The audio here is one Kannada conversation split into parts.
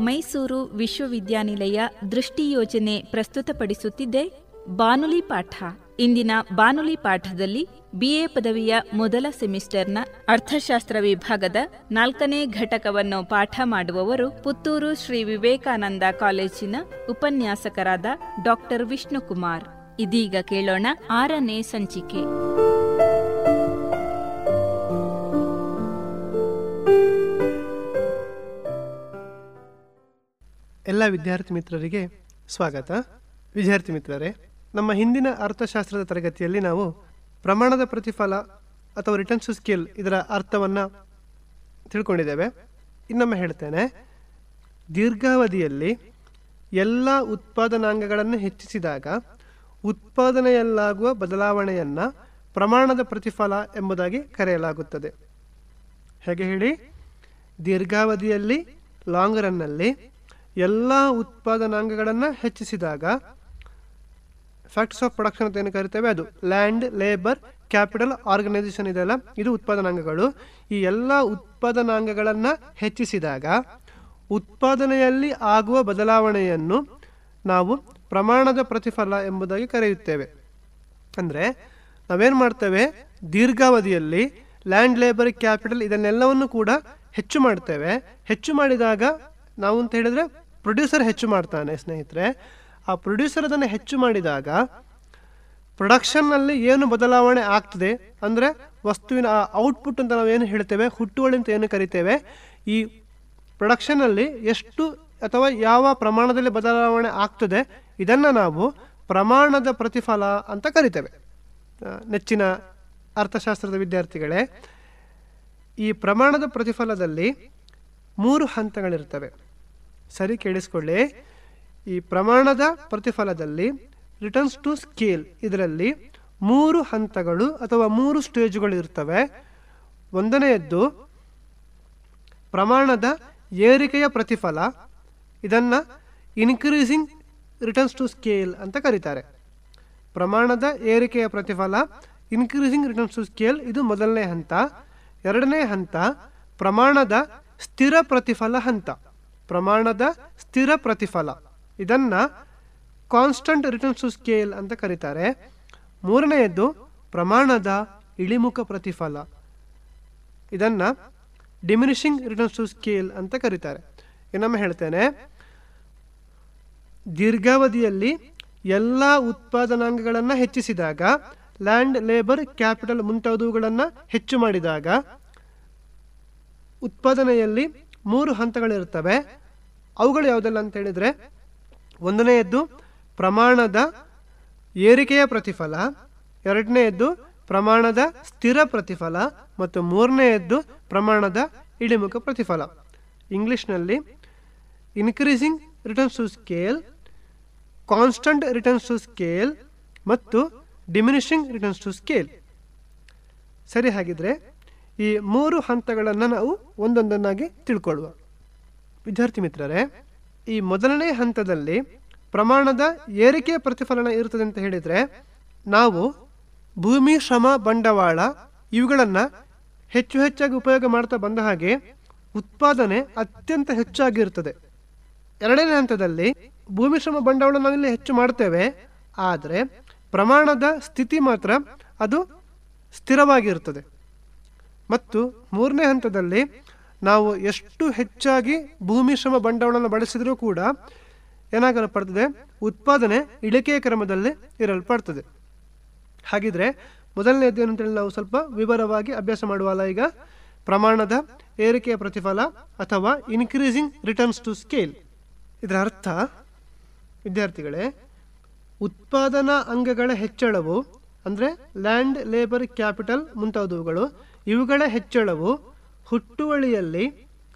ಮೈಸೂರು ವಿಶ್ವವಿದ್ಯಾನಿಲಯ ದೃಷ್ಟಿ ಯೋಜನೆ ಪ್ರಸ್ತುತಪಡಿಸುತ್ತಿದೆ ಬಾನುಲಿ ಪಾಠ ಇಂದಿನ ಬಾನುಲಿ ಪಾಠದಲ್ಲಿ ಬಿಎ ಪದವಿಯ ಮೊದಲ ಸೆಮಿಸ್ಟರ್ನ ಅರ್ಥಶಾಸ್ತ್ರ ವಿಭಾಗದ ನಾಲ್ಕನೇ ಘಟಕವನ್ನು ಪಾಠ ಮಾಡುವವರು ಪುತ್ತೂರು ಶ್ರೀ ವಿವೇಕಾನಂದ ಕಾಲೇಜಿನ ಉಪನ್ಯಾಸಕರಾದ ಡಾಕ್ಟರ್ ವಿಷ್ಣುಕುಮಾರ್ ಇದೀಗ ಕೇಳೋಣ ಆರನೇ ಸಂಚಿಕೆ ಎಲ್ಲ ವಿದ್ಯಾರ್ಥಿ ಮಿತ್ರರಿಗೆ ಸ್ವಾಗತ ವಿದ್ಯಾರ್ಥಿ ಮಿತ್ರರೇ ನಮ್ಮ ಹಿಂದಿನ ಅರ್ಥಶಾಸ್ತ್ರದ ತರಗತಿಯಲ್ಲಿ ನಾವು ಪ್ರಮಾಣದ ಪ್ರತಿಫಲ ಅಥವಾ ರಿಟರ್ನ್ ಟು ಸ್ಕಿಲ್ ಇದರ ಅರ್ಥವನ್ನು ತಿಳ್ಕೊಂಡಿದ್ದೇವೆ ಇನ್ನೊಮ್ಮೆ ಹೇಳ್ತೇನೆ ದೀರ್ಘಾವಧಿಯಲ್ಲಿ ಎಲ್ಲ ಉತ್ಪಾದನಾಂಗಗಳನ್ನು ಹೆಚ್ಚಿಸಿದಾಗ ಉತ್ಪಾದನೆಯಲ್ಲಾಗುವ ಬದಲಾವಣೆಯನ್ನು ಪ್ರಮಾಣದ ಪ್ರತಿಫಲ ಎಂಬುದಾಗಿ ಕರೆಯಲಾಗುತ್ತದೆ ಹೇಗೆ ಹೇಳಿ ದೀರ್ಘಾವಧಿಯಲ್ಲಿ ಲಾಂಗ್ ರನ್ನಲ್ಲಿ ಎಲ್ಲ ಉತ್ಪಾದನಾಂಗಗಳನ್ನು ಹೆಚ್ಚಿಸಿದಾಗ ಫ್ಯಾಕ್ಟ್ಸ್ ಆಫ್ ಪ್ರೊಡಕ್ಷನ್ ಅಂತ ಏನು ಕರಿತೇವೆ ಅದು ಲ್ಯಾಂಡ್ ಲೇಬರ್ ಕ್ಯಾಪಿಟಲ್ ಆರ್ಗನೈಸೇಷನ್ ಇದೆಲ್ಲ ಇದು ಉತ್ಪಾದನಾಂಗಗಳು ಈ ಎಲ್ಲ ಉತ್ಪಾದನಾಂಗಗಳನ್ನು ಹೆಚ್ಚಿಸಿದಾಗ ಉತ್ಪಾದನೆಯಲ್ಲಿ ಆಗುವ ಬದಲಾವಣೆಯನ್ನು ನಾವು ಪ್ರಮಾಣದ ಪ್ರತಿಫಲ ಎಂಬುದಾಗಿ ಕರೆಯುತ್ತೇವೆ ಅಂದರೆ ನಾವೇನು ಮಾಡ್ತೇವೆ ದೀರ್ಘಾವಧಿಯಲ್ಲಿ ಲ್ಯಾಂಡ್ ಲೇಬರ್ ಕ್ಯಾಪಿಟಲ್ ಇದನ್ನೆಲ್ಲವನ್ನು ಕೂಡ ಹೆಚ್ಚು ಮಾಡ್ತೇವೆ ಹೆಚ್ಚು ಮಾಡಿದಾಗ ನಾವು ಅಂತ ಹೇಳಿದ್ರೆ ಪ್ರೊಡ್ಯೂಸರ್ ಹೆಚ್ಚು ಮಾಡ್ತಾನೆ ಸ್ನೇಹಿತರೆ ಆ ಪ್ರೊಡ್ಯೂಸರ್ ಅದನ್ನು ಹೆಚ್ಚು ಮಾಡಿದಾಗ ಪ್ರೊಡಕ್ಷನ್ನಲ್ಲಿ ಏನು ಬದಲಾವಣೆ ಆಗ್ತದೆ ಅಂದರೆ ವಸ್ತುವಿನ ಆ ಔಟ್ಪುಟ್ ಅಂತ ನಾವು ಏನು ಹೇಳ್ತೇವೆ ಹುಟ್ಟುವಳಿ ಅಂತ ಏನು ಕರಿತೇವೆ ಈ ಪ್ರೊಡಕ್ಷನ್ನಲ್ಲಿ ಎಷ್ಟು ಅಥವಾ ಯಾವ ಪ್ರಮಾಣದಲ್ಲಿ ಬದಲಾವಣೆ ಆಗ್ತದೆ ಇದನ್ನು ನಾವು ಪ್ರಮಾಣದ ಪ್ರತಿಫಲ ಅಂತ ಕರಿತೇವೆ ಆ, ನೆಚ್ಚಿನ ಅರ್ಥಶಾಸ್ತ್ರದ ವಿದ್ಯಾರ್ಥಿಗಳೇ ಈ ಪ್ರಮಾಣದ ಪ್ರತಿಫಲದಲ್ಲಿ ಮೂರು ಹಂತಗಳಿರ್ತವೆ ಸರಿ ಕೇಳಿಸ್ಕೊಳ್ಳಿ ಈ ಪ್ರಮಾಣದ ಪ್ರತಿಫಲದಲ್ಲಿ ರಿಟರ್ನ್ಸ್ ಟು ಸ್ಕೇಲ್ ಇದರಲ್ಲಿ ಮೂರು ಹಂತಗಳು ಅಥವಾ ಮೂರು ಸ್ಟೇಜ್ಗಳು ಇರ್ತವೆ ಒಂದನೆಯದ್ದು ಪ್ರಮಾಣದ ಏರಿಕೆಯ ಪ್ರತಿಫಲ ಇದನ್ನು ಇನ್ಕ್ರೀಸಿಂಗ್ ರಿಟರ್ನ್ಸ್ ಟು ಸ್ಕೇಲ್ ಅಂತ ಕರೀತಾರೆ ಪ್ರಮಾಣದ ಏರಿಕೆಯ ಪ್ರತಿಫಲ ಇನ್ಕ್ರೀಸಿಂಗ್ ರಿಟರ್ನ್ಸ್ ಟು ಸ್ಕೇಲ್ ಇದು ಮೊದಲನೇ ಹಂತ ಎರಡನೇ ಹಂತ ಪ್ರಮಾಣದ ಸ್ಥಿರ ಪ್ರತಿಫಲ ಹಂತ ಪ್ರಮಾಣದ ಸ್ಥಿರ ಪ್ರತಿಫಲ ಇದನ್ನು ಕಾನ್ಸ್ಟಂಟ್ ರಿಟರ್ನ್ಸ್ ಟು ಸ್ಕೇಲ್ ಅಂತ ಕರೀತಾರೆ ಮೂರನೆಯದ್ದು ಪ್ರಮಾಣದ ಇಳಿಮುಖ ಪ್ರತಿಫಲ ಇದನ್ನು ಡಿಮಿನಿಷಿಂಗ್ ರಿಟರ್ನ್ಸ್ ಟು ಸ್ಕೇಲ್ ಅಂತ ಕರೀತಾರೆ ಇನ್ನೊಮ್ಮೆ ಹೇಳ್ತೇನೆ ದೀರ್ಘಾವಧಿಯಲ್ಲಿ ಎಲ್ಲ ಉತ್ಪಾದನಾಂಗಗಳನ್ನು ಹೆಚ್ಚಿಸಿದಾಗ ಲ್ಯಾಂಡ್ ಲೇಬರ್ ಕ್ಯಾಪಿಟಲ್ ಮುಂತಾದವುಗಳನ್ನು ಹೆಚ್ಚು ಮಾಡಿದಾಗ ಉತ್ಪಾದನೆಯಲ್ಲಿ ಮೂರು ಹಂತಗಳಿರ್ತವೆ ಅವುಗಳು ಯಾವುದೆಲ್ಲ ಅಂತ ಹೇಳಿದರೆ ಒಂದನೆಯದ್ದು ಪ್ರಮಾಣದ ಏರಿಕೆಯ ಪ್ರತಿಫಲ ಎರಡನೆಯದ್ದು ಪ್ರಮಾಣದ ಸ್ಥಿರ ಪ್ರತಿಫಲ ಮತ್ತು ಮೂರನೆಯದ್ದು ಪ್ರಮಾಣದ ಇಳಿಮುಖ ಪ್ರತಿಫಲ ಇಂಗ್ಲಿಷ್ನಲ್ಲಿ increasing returns to scale constant returns to scale ಮತ್ತು ಡಿಮಿನಿಷಿಂಗ್ ರಿಟರ್ನ್ಸ್ ಟು ಸ್ಕೇಲ್ ಸರಿ ಹಾಗಿದ್ರೆ ಈ ಮೂರು ಹಂತಗಳನ್ನು ನಾವು ಒಂದೊಂದನ್ನಾಗಿ ತಿಳ್ಕೊಳ್ಳುವ ವಿದ್ಯಾರ್ಥಿ ಮಿತ್ರರೇ ಈ ಮೊದಲನೇ ಹಂತದಲ್ಲಿ ಪ್ರಮಾಣದ ಏರಿಕೆಯ ಪ್ರತಿಫಲನ ಇರುತ್ತದೆ ಅಂತ ಹೇಳಿದರೆ ನಾವು ಭೂಮಿ ಶ್ರಮ ಬಂಡವಾಳ ಇವುಗಳನ್ನು ಹೆಚ್ಚು ಹೆಚ್ಚಾಗಿ ಉಪಯೋಗ ಮಾಡ್ತಾ ಬಂದ ಹಾಗೆ ಉತ್ಪಾದನೆ ಅತ್ಯಂತ ಹೆಚ್ಚಾಗಿರ್ತದೆ ಎರಡನೇ ಹಂತದಲ್ಲಿ ಭೂಮಿ ಶ್ರಮ ಬಂಡವಾಳ ನಾವಿಲ್ಲಿ ಹೆಚ್ಚು ಮಾಡ್ತೇವೆ ಆದರೆ ಪ್ರಮಾಣದ ಸ್ಥಿತಿ ಮಾತ್ರ ಅದು ಸ್ಥಿರವಾಗಿರ್ತದೆ ಮತ್ತು ಮೂರನೇ ಹಂತದಲ್ಲಿ ನಾವು ಎಷ್ಟು ಹೆಚ್ಚಾಗಿ ಭೂಮಿ ಶ್ರಮ ಬಂಡವಾಳವನ್ನು ಬಳಸಿದರೂ ಕೂಡ ಏನಾಗಲ್ಪಡ್ತದೆ ಉತ್ಪಾದನೆ ಇಳಿಕೆಯ ಕ್ರಮದಲ್ಲಿ ಇರಲ್ಪಡ್ತದೆ ಹಾಗಿದ್ರೆ ಮೊದಲನೇದು ಏನು ಅಂತೇಳಿ ನಾವು ಸ್ವಲ್ಪ ವಿವರವಾಗಿ ಅಭ್ಯಾಸ ಮಾಡುವಲ್ಲ ಈಗ ಪ್ರಮಾಣದ ಏರಿಕೆಯ ಪ್ರತಿಫಲ ಅಥವಾ ಇನ್ಕ್ರೀಸಿಂಗ್ ರಿಟರ್ನ್ಸ್ ಟು ಸ್ಕೇಲ್ ಇದರ ಅರ್ಥ ವಿದ್ಯಾರ್ಥಿಗಳೇ ಉತ್ಪಾದನಾ ಅಂಗಗಳ ಹೆಚ್ಚಳವು ಅಂದರೆ ಲ್ಯಾಂಡ್ ಲೇಬರ್ ಕ್ಯಾಪಿಟಲ್ ಮುಂತಾದವುಗಳು ಇವುಗಳ ಹೆಚ್ಚಳವು ಹುಟ್ಟುವಳಿಯಲ್ಲಿ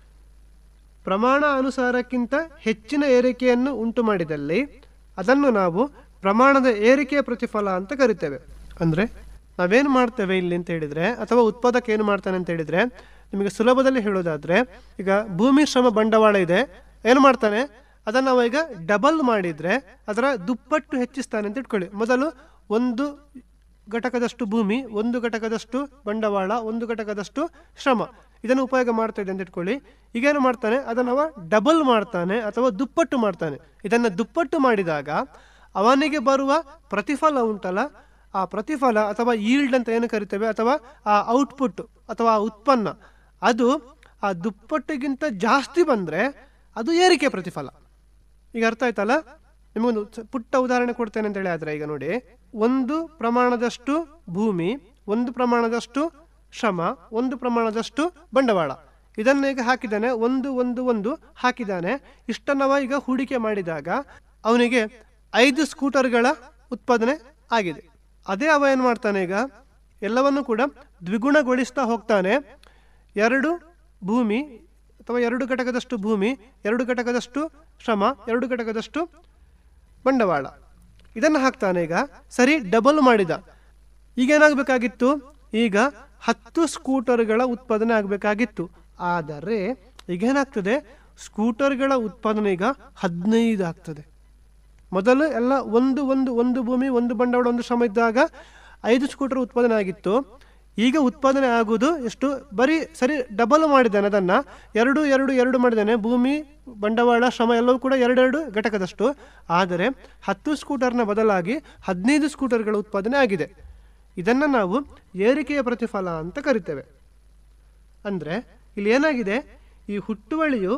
ಪ್ರಮಾಣ ಅನುಸಾರಕ್ಕಿಂತ ಹೆಚ್ಚಿನ ಏರಿಕೆಯನ್ನು ಉಂಟು ಮಾಡಿದಲ್ಲಿ ಅದನ್ನು ನಾವು ಪ್ರಮಾಣದ ಏರಿಕೆಯ ಪ್ರತಿಫಲ ಅಂತ ಕರಿತೇವೆ ಅಂದರೆ ನಾವೇನು ಮಾಡ್ತೇವೆ ಇಲ್ಲಿ ಅಂತ ಹೇಳಿದರೆ ಅಥವಾ ಉತ್ಪಾದಕ ಏನು ಮಾಡ್ತಾನೆ ಅಂತ ಹೇಳಿದರೆ ನಿಮಗೆ ಸುಲಭದಲ್ಲಿ ಹೇಳೋದಾದರೆ ಈಗ ಭೂಮಿ ಶ್ರಮ ಬಂಡವಾಳ ಇದೆ ಏನು ಮಾಡ್ತಾನೆ ಅದನ್ನು ನಾವು ಈಗ ಡಬಲ್ ಮಾಡಿದರೆ ಅದರ ದುಪ್ಪಟ್ಟು ಹೆಚ್ಚಿಸ್ತಾನೆ ಅಂತ ಇಟ್ಕೊಳ್ಳಿ ಮೊದಲು ಒಂದು ಘಟಕದಷ್ಟು ಭೂಮಿ ಒಂದು ಘಟಕದಷ್ಟು ಬಂಡವಾಳ ಒಂದು ಘಟಕದಷ್ಟು ಶ್ರಮ ಇದನ್ನು ಉಪಯೋಗ ಮಾಡ್ತಾ ಇದೆ ಅಂತ ಇಟ್ಕೊಳ್ಳಿ ಈಗೇನು ಮಾಡ್ತಾನೆ ಅದನ್ನು ಅವ ಡಬಲ್ ಮಾಡ್ತಾನೆ ಅಥವಾ ದುಪ್ಪಟ್ಟು ಮಾಡ್ತಾನೆ ಇದನ್ನು ದುಪ್ಪಟ್ಟು ಮಾಡಿದಾಗ ಅವನಿಗೆ ಬರುವ ಪ್ರತಿಫಲ ಉಂಟಲ್ಲ ಆ ಪ್ರತಿಫಲ ಅಥವಾ ಈಲ್ಡ್ ಅಂತ ಏನು ಕರಿತೇವೆ ಅಥವಾ ಆ ಔಟ್ಪುಟ್ ಅಥವಾ ಆ ಉತ್ಪನ್ನ ಅದು ಆ ದುಪ್ಪಟ್ಟಿಗಿಂತ ಜಾಸ್ತಿ ಬಂದರೆ ಅದು ಏರಿಕೆ ಪ್ರತಿಫಲ ಈಗ ಅರ್ಥ ಆಯ್ತಲ್ಲ ನಿಮಗೊಂದು ಸ- ಪುಟ್ಟ ಉದಾಹರಣೆ ಕೊಡ್ತೇನೆ ಅಂತ ಹೇಳಿ ಆದ್ರೆ ಈಗ ನೋಡಿ ಒಂದು ಪ್ರಮಾಣದಷ್ಟು ಭೂಮಿ ಒಂದು ಪ್ರಮಾಣದಷ್ಟು ಶ್ರಮ ಒಂದು ಪ್ರಮಾಣದಷ್ಟು ಬಂಡವಾಳ ಇದನ್ನು ಈಗ ಹಾಕಿದ್ದಾನೆ ಒಂದು ಒಂದು ಒಂದು ಹಾಕಿದ್ದಾನೆ ಇಷ್ಟನ್ನವ ಈಗ ಹೂಡಿಕೆ ಮಾಡಿದಾಗ ಅವನಿಗೆ ಐದು ಸ್ಕೂಟರ್ಗಳ ಉತ್ಪಾದನೆ ಆಗಿದೆ ಅದೇ ಅವ ಏನು ಮಾಡ್ತಾನೆ ಈಗ ಎಲ್ಲವನ್ನು ಕೂಡ ದ್ವಿಗುಣಗೊಳಿಸ್ತಾ ಹೋಗ್ತಾನೆ ಎರಡು ಭೂಮಿ ಅಥವಾ ಎರಡು ಘಟಕದಷ್ಟು ಭೂಮಿ ಎರಡು ಘಟಕದಷ್ಟು ಶ್ರಮ ಎರಡು ಘಟಕದಷ್ಟು ಬಂಡವಾಳ ಇದನ್ನು ಹಾಕ್ತಾನೆ ಈಗ ಸರಿ ಡಬಲ್ ಮಾಡಿದ ಈಗ ಏನಾಗಬೇಕಾಗಿತ್ತು ಈಗ ಹತ್ತು ಸ್ಕೂಟರ್ಗಳ ಉತ್ಪಾದನೆ ಆಗಬೇಕಾಗಿತ್ತು ಆದರೆ ಈಗ ಏನಾಗ್ತದೆ ಸ್ಕೂಟರ್ಗಳ ಉತ್ಪಾದನೆ ಈಗ ಹದಿನೈದು ಆಗ್ತದೆ ಮೊದಲು ಎಲ್ಲ ಒಂದು ಒಂದು ಒಂದು ಭೂಮಿ ಒಂದು ಬಂಡವಾಳ ಒಂದು ಶ್ರಮ ಇದ್ದಾಗ ಐದು ಸ್ಕೂಟರ್ ಉತ್ಪಾದನೆ ಆಗಿತ್ತು ಈಗ ಉತ್ಪಾದನೆ ಆಗುವುದು ಎಷ್ಟು ಬರೀ ಸರಿ ಡಬಲ್ ಮಾಡಿದ್ದಾನೆ ಅದನ್ನು ಎರಡು ಎರಡು ಎರಡು ಮಾಡಿದ್ದಾನೆ ಭೂಮಿ ಬಂಡವಾಳ ಶ್ರಮ ಎಲ್ಲವೂ ಕೂಡ ಎರಡೆರಡು ಘಟಕದಷ್ಟು ಆದರೆ ಹತ್ತು ಸ್ಕೂಟರ್ನ ಬದಲಾಗಿ ಹದಿನೈದು ಸ್ಕೂಟರ್ಗಳ ಉತ್ಪಾದನೆ ಆಗಿದೆ ಇದನ್ನು ನಾವು ಏರಿಕೆಯ ಪ್ರತಿಫಲ ಅಂತ ಕರಿತೇವೆ ಅಂದರೆ ಇಲ್ಲಿ ಏನಾಗಿದೆ ಈ ಹುಟ್ಟುವಳಿಯು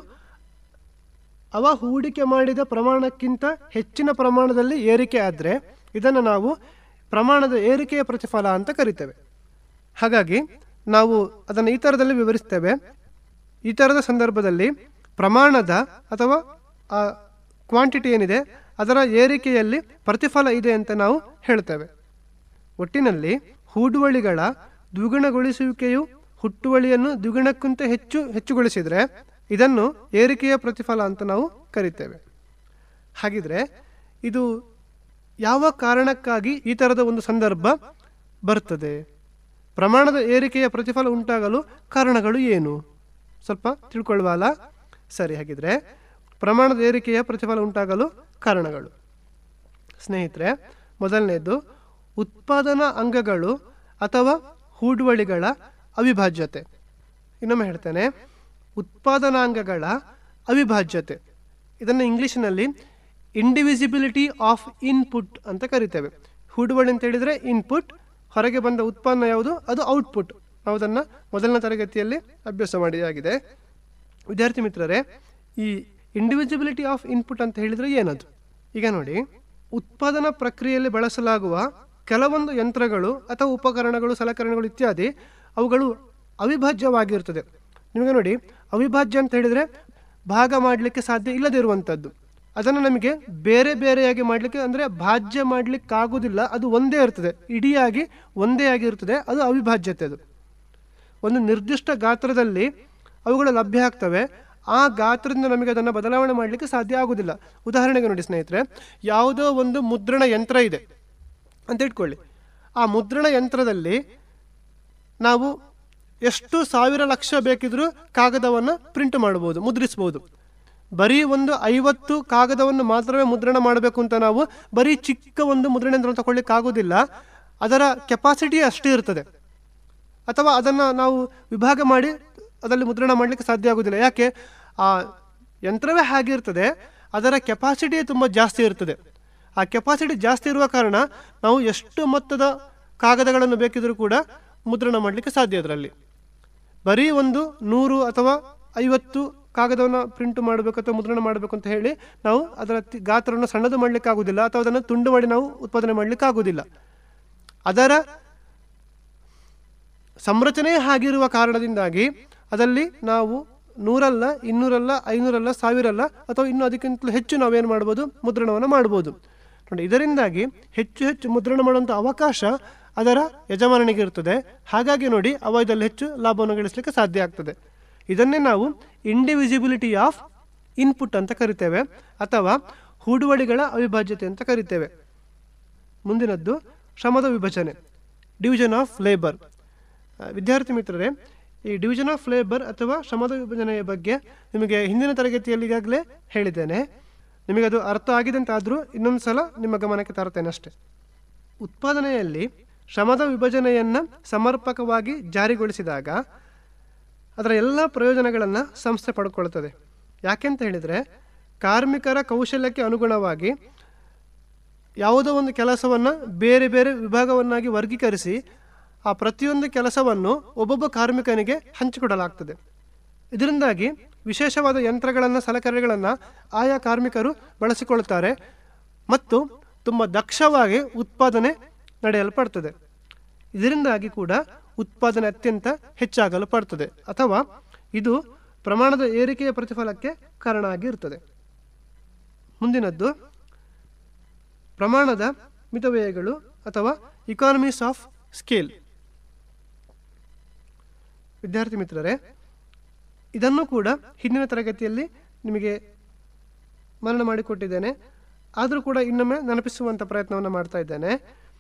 ಅವ ಹೂಡಿಕೆ ಮಾಡಿದ ಪ್ರಮಾಣಕ್ಕಿಂತ ಹೆಚ್ಚಿನ ಪ್ರಮಾಣದಲ್ಲಿ ಏರಿಕೆ ಆದರೆ ಇದನ್ನು ನಾವು ಪ್ರಮಾಣದ ಏರಿಕೆಯ ಪ್ರತಿಫಲ ಅಂತ ಕರಿತೇವೆ ಹಾಗಾಗಿ ನಾವು ಅದನ್ನು ಈ ಥರದಲ್ಲಿ ವಿವರಿಸ್ತೇವೆ ಈ ಥರದ ಸಂದರ್ಭದಲ್ಲಿ ಪ್ರಮಾಣದ ಅಥವಾ ಆ ಕ್ವಾಂಟಿಟಿ ಏನಿದೆ ಅದರ ಏರಿಕೆಯಲ್ಲಿ ಪ್ರತಿಫಲ ಇದೆ ಅಂತ ನಾವು ಹೇಳ್ತೇವೆ ಒಟ್ಟಿನಲ್ಲಿ ಹೂಡುವಳಿಗಳ ದ್ವಿಗುಣಗೊಳಿಸುವಿಕೆಯು ಹುಟ್ಟುವಳಿಯನ್ನು ದ್ವಿಗುಣಕ್ಕಿಂತ ಹೆಚ್ಚು ಹೆಚ್ಚುಗೊಳಿಸಿದರೆ ಇದನ್ನು ಏರಿಕೆಯ ಪ್ರತಿಫಲ ಅಂತ ನಾವು ಕರಿತೇವೆ ಹಾಗಿದ್ರೆ ಇದು ಯಾವ ಕಾರಣಕ್ಕಾಗಿ ಈ ಥರದ ಒಂದು ಸಂದರ್ಭ ಬರ್ತದೆ ಪ್ರಮಾಣದ ಏರಿಕೆಯ ಪ್ರತಿಫಲ ಉಂಟಾಗಲು ಕಾರಣಗಳು ಏನು ಸ್ವಲ್ಪ ತಿಳ್ಕೊಳ್ಳುವಲ್ಲ ಸರಿ ಹಾಗಿದ್ರೆ ಪ್ರಮಾಣದ ಏರಿಕೆಯ ಪ್ರತಿಫಲ ಉಂಟಾಗಲು ಕಾರಣಗಳು ಸ್ನೇಹಿತರೆ ಮೊದಲನೇದು ಉತ್ಪಾದನಾ ಅಂಗಗಳು ಅಥವಾ ಹೂಡುವಳಿಗಳ ಅವಿಭಾಜ್ಯತೆ ಇನ್ನೊಮ್ಮೆ ಹೇಳ್ತೇನೆ ಉತ್ಪಾದನಾಂಗಗಳ ಅವಿಭಾಜ್ಯತೆ ಇದನ್ನು ಇಂಗ್ಲೀಷಿನಲ್ಲಿ ಇಂಡಿವಿಸಿಬಿಲಿಟಿ ಆಫ್ ಇನ್ಪುಟ್ ಅಂತ ಕರಿತೇವೆ ಹೂಡುವಳಿ ಅಂತ ಹೇಳಿದರೆ ಇನ್ಪುಟ್ ಹೊರಗೆ ಬಂದ ಉತ್ಪನ್ನ ಯಾವುದು ಅದು ಔಟ್ಪುಟ್ ನಾವು ಅದನ್ನು ಮೊದಲನೇ ತರಗತಿಯಲ್ಲಿ ಅಭ್ಯಾಸ ಮಾಡಿಯಾಗಿದೆ ವಿದ್ಯಾರ್ಥಿ ಮಿತ್ರರೇ ಈ ಇಂಡಿವಿಸಿಬಿಲಿಟಿ ಆಫ್ ಇನ್ಪುಟ್ ಅಂತ ಹೇಳಿದರೆ ಏನದು ಈಗ ನೋಡಿ ಉತ್ಪಾದನಾ ಪ್ರಕ್ರಿಯೆಯಲ್ಲಿ ಬಳಸಲಾಗುವ ಕೆಲವೊಂದು ಯಂತ್ರಗಳು ಅಥವಾ ಉಪಕರಣಗಳು ಸಲಕರಣೆಗಳು ಇತ್ಯಾದಿ ಅವುಗಳು ಅವಿಭಾಜ್ಯವಾಗಿರ್ತದೆ ನಿಮಗೆ ನೋಡಿ ಅವಿಭಾಜ್ಯ ಅಂತ ಹೇಳಿದರೆ ಭಾಗ ಮಾಡಲಿಕ್ಕೆ ಸಾಧ್ಯ ಇಲ್ಲದೇ ಇರುವಂಥದ್ದು ಅದನ್ನು ನಮಗೆ ಬೇರೆ ಬೇರೆಯಾಗಿ ಮಾಡಲಿಕ್ಕೆ ಅಂದರೆ ಭಾಜ್ಯ ಮಾಡಲಿಕ್ಕಾಗೋದಿಲ್ಲ ಅದು ಒಂದೇ ಇರ್ತದೆ ಇಡಿಯಾಗಿ ಒಂದೇ ಆಗಿರ್ತದೆ ಅದು ಅವಿಭಾಜ್ಯತೆ ಅದು ಒಂದು ನಿರ್ದಿಷ್ಟ ಗಾತ್ರದಲ್ಲಿ ಅವುಗಳು ಲಭ್ಯ ಆಗ್ತವೆ ಆ ಗಾತ್ರದಿಂದ ನಮಗೆ ಅದನ್ನು ಬದಲಾವಣೆ ಮಾಡಲಿಕ್ಕೆ ಸಾಧ್ಯ ಆಗೋದಿಲ್ಲ ಉದಾಹರಣೆಗೆ ನೋಡಿ ಸ್ನೇಹಿತರೆ ಯಾವುದೋ ಒಂದು ಮುದ್ರಣ ಯಂತ್ರ ಇದೆ ಅಂತ ಇಟ್ಕೊಳ್ಳಿ ಆ ಮುದ್ರಣ ಯಂತ್ರದಲ್ಲಿ ನಾವು ಎಷ್ಟು ಸಾವಿರ ಲಕ್ಷ ಬೇಕಿದ್ರೂ ಕಾಗದವನ್ನು ಪ್ರಿಂಟ್ ಮಾಡ್ಬೋದು ಮುದ್ರಿಸ್ಬೋದು ಬರೀ ಒಂದು ಐವತ್ತು ಕಾಗದವನ್ನು ಮಾತ್ರವೇ ಮುದ್ರಣ ಮಾಡಬೇಕು ಅಂತ ನಾವು ಬರೀ ಚಿಕ್ಕ ಒಂದು ಮುದ್ರಣ ಯಂತ್ರ ತಗೊಳ್ಳಿಕ್ಕೆ ಆಗೋದಿಲ್ಲ ಅದರ ಕೆಪಾಸಿಟಿ ಅಷ್ಟೇ ಇರ್ತದೆ ಅಥವಾ ಅದನ್ನು ನಾವು ವಿಭಾಗ ಮಾಡಿ ಅದರಲ್ಲಿ ಮುದ್ರಣ ಮಾಡಲಿಕ್ಕೆ ಸಾಧ್ಯ ಆಗೋದಿಲ್ಲ ಯಾಕೆ ಆ ಯಂತ್ರವೇ ಹಾಗಿರ್ತದೆ ಅದರ ಕೆಪಾಸಿಟಿ ತುಂಬ ಜಾಸ್ತಿ ಇರ್ತದೆ ಆ ಕೆಪಾಸಿಟಿ ಜಾಸ್ತಿ ಇರುವ ಕಾರಣ ನಾವು ಎಷ್ಟು ಮೊತ್ತದ ಕಾಗದಗಳನ್ನು ಬೇಕಿದ್ರೂ ಕೂಡ ಮುದ್ರಣ ಮಾಡಲಿಕ್ಕೆ ಸಾಧ್ಯ ಅದರಲ್ಲಿ ಬರೀ ಒಂದು ನೂರು ಅಥವಾ ಐವತ್ತು ಕಾಗದವನ್ನು ಪ್ರಿಂಟ್ ಮಾಡಬೇಕು ಅಥವಾ ಮುದ್ರಣ ಮಾಡಬೇಕು ಅಂತ ಹೇಳಿ ನಾವು ಅದರ ತಿ- ಗಾತ್ರವನ್ನು ಸಣ್ಣದು ಮಾಡಲಿಕ್ಕೆ ಆಗೋದಿಲ್ಲ ಅಥವಾ ಅದನ್ನು ತುಂಡು ಮಾಡಿ ನಾವು ಉತ್ಪಾದನೆ ಮಾಡಲಿಕ್ಕೆ ಆಗೋದಿಲ್ಲ ಅದರ ಸಂರಚನೆ ಹಾಗಿರುವ ಕಾರಣದಿಂದಾಗಿ ಅದರಲ್ಲಿ ನಾವು ನೂರಲ್ಲ ಇನ್ನೂರಲ್ಲ ಐನೂರಲ್ಲ ಸಾವಿರಲ್ಲ ಅಥವಾ ಇನ್ನೂ ಅದಕ್ಕಿಂತಲೂ ಹೆಚ್ಚು ನಾವೇನು ಮಾಡ್ಬೋದು ಮುದ್ರಣವನ್ನು ಮಾಡ್ಬೋದು ನೋಡಿ ಇದರಿಂದಾಗಿ ಹೆಚ್ಚು ಹೆಚ್ಚು ಮುದ್ರಣ ಮಾಡುವಂಥ ಅವಕಾಶ ಅದರ ಯಜಮಾನನಿಗೆ ಇರ್ತದೆ ಹಾಗಾಗಿ ನೋಡಿ ಅವ ಇದರಲ್ಲಿ ಹೆಚ್ಚು ಲಾಭವನ್ನು ಗಳಿಸಲಿಕ್ಕೆ ಸಾಧ್ಯ ಆಗ್ತದೆ ಇದನ್ನೇ ನಾವು ಇಂಡಿವಿಸಿಬಿಲಿಟಿ ಆಫ್ ಇನ್ಪುಟ್ ಅಂತ ಕರಿತೇವೆ ಅಥವಾ ಹೂಡುವಳಿಗಳ ಅವಿಭಾಜ್ಯತೆ ಅಂತ ಕರಿತೇವೆ ಮುಂದಿನದ್ದು ಶ್ರಮದ ವಿಭಜನೆ ಡಿವಿಷನ್ ಆಫ್ ಲೇಬರ್ ಆ, ವಿದ್ಯಾರ್ಥಿ ಮಿತ್ರರೇ ಈ ಡಿವಿಷನ್ ಆಫ್ ಲೇಬರ್ ಅಥವಾ ಶ್ರಮದ ವಿಭಜನೆಯ ಬಗ್ಗೆ ನಿಮಗೆ ಹಿಂದಿನ ತರಗತಿಯಲ್ಲಿ ಈಗಾಗಲೇ ಹೇಳಿದ್ದೇನೆ ನಿಮಗೆ ಅದು ಅರ್ಥ ಆಗಿದೆ ಅಂತ ಆದರೂ ಇನ್ನೊಂದು ಸಲ ನಿಮ್ಮ ಗಮನಕ್ಕೆ ತರ್ತೇನೆ ಅಷ್ಟೇ ಉತ್ಪಾದನೆಯಲ್ಲಿ ಶ್ರಮದ ವಿಭಜನೆಯನ್ನು ಸಮರ್ಪಕವಾಗಿ ಜಾರಿಗೊಳಿಸಿದಾಗ ಅದರ ಎಲ್ಲ ಪ್ರಯೋಜನಗಳನ್ನು ಸಂಸ್ಥೆ ಪಡ್ಕೊಳ್ತದೆ ಯಾಕೆಂತ ಹೇಳಿದರೆ ಕಾರ್ಮಿಕರ ಕೌಶಲ್ಯಕ್ಕೆ ಅನುಗುಣವಾಗಿ ಯಾವುದೋ ಒಂದು ಕೆಲಸವನ್ನು ಬೇರೆ ಬೇರೆ ವಿಭಾಗವನ್ನಾಗಿ ವರ್ಗೀಕರಿಸಿ ಆ ಪ್ರತಿಯೊಂದು ಕೆಲಸವನ್ನು ಒಬ್ಬೊಬ್ಬ ಕಾರ್ಮಿಕನಿಗೆ ಹಂಚಿಕೊಡಲಾಗ್ತದೆ ಇದರಿಂದಾಗಿ ವಿಶೇಷವಾದ ಯಂತ್ರಗಳನ್ನು ಸಲಕರಣೆಗಳನ್ನು ಆಯಾ ಕಾರ್ಮಿಕರು ಬಳಸಿಕೊಳ್ಳುತ್ತಾರೆ ಮತ್ತು ತುಂಬ ದಕ್ಷವಾಗಿ ಉತ್ಪಾದನೆ ನಡೆಯಲ್ಪಡ್ತದೆ ಇದರಿಂದಾಗಿ ಕೂಡ ಉತ್ಪಾದನೆ ಅತ್ಯಂತ ಹೆಚ್ಚಾಗಲು ಪಡ್ತದೆ ಅಥವಾ ಇದು ಪ್ರಮಾಣದ ಏರಿಕೆಯ ಪ್ರತಿಫಲಕ್ಕೆ ಕಾರಣ ಆಗಿರ್ತದೆ ಮುಂದಿನದ್ದು ಪ್ರಮಾಣದ ಮಿತವ್ಯಯಗಳು ಅಥವಾ ಇಕಾನಮೀಸ್ ಆಫ್ ಸ್ಕೇಲ್ ವಿದ್ಯಾರ್ಥಿ ಮಿತ್ರರೇ ಇದನ್ನು ಕೂಡ ಹಿಂದಿನ ತರಗತಿಯಲ್ಲಿ ನಿಮಗೆ ಮರಣ ಮಾಡಿಕೊಟ್ಟಿದ್ದೇನೆ ಆದರೂ ಕೂಡ ಇನ್ನೊಮ್ಮೆ ನೆನಪಿಸುವಂಥ ಪ್ರಯತ್ನವನ್ನು ಮಾಡ್ತಾ ಇದ್ದೇನೆ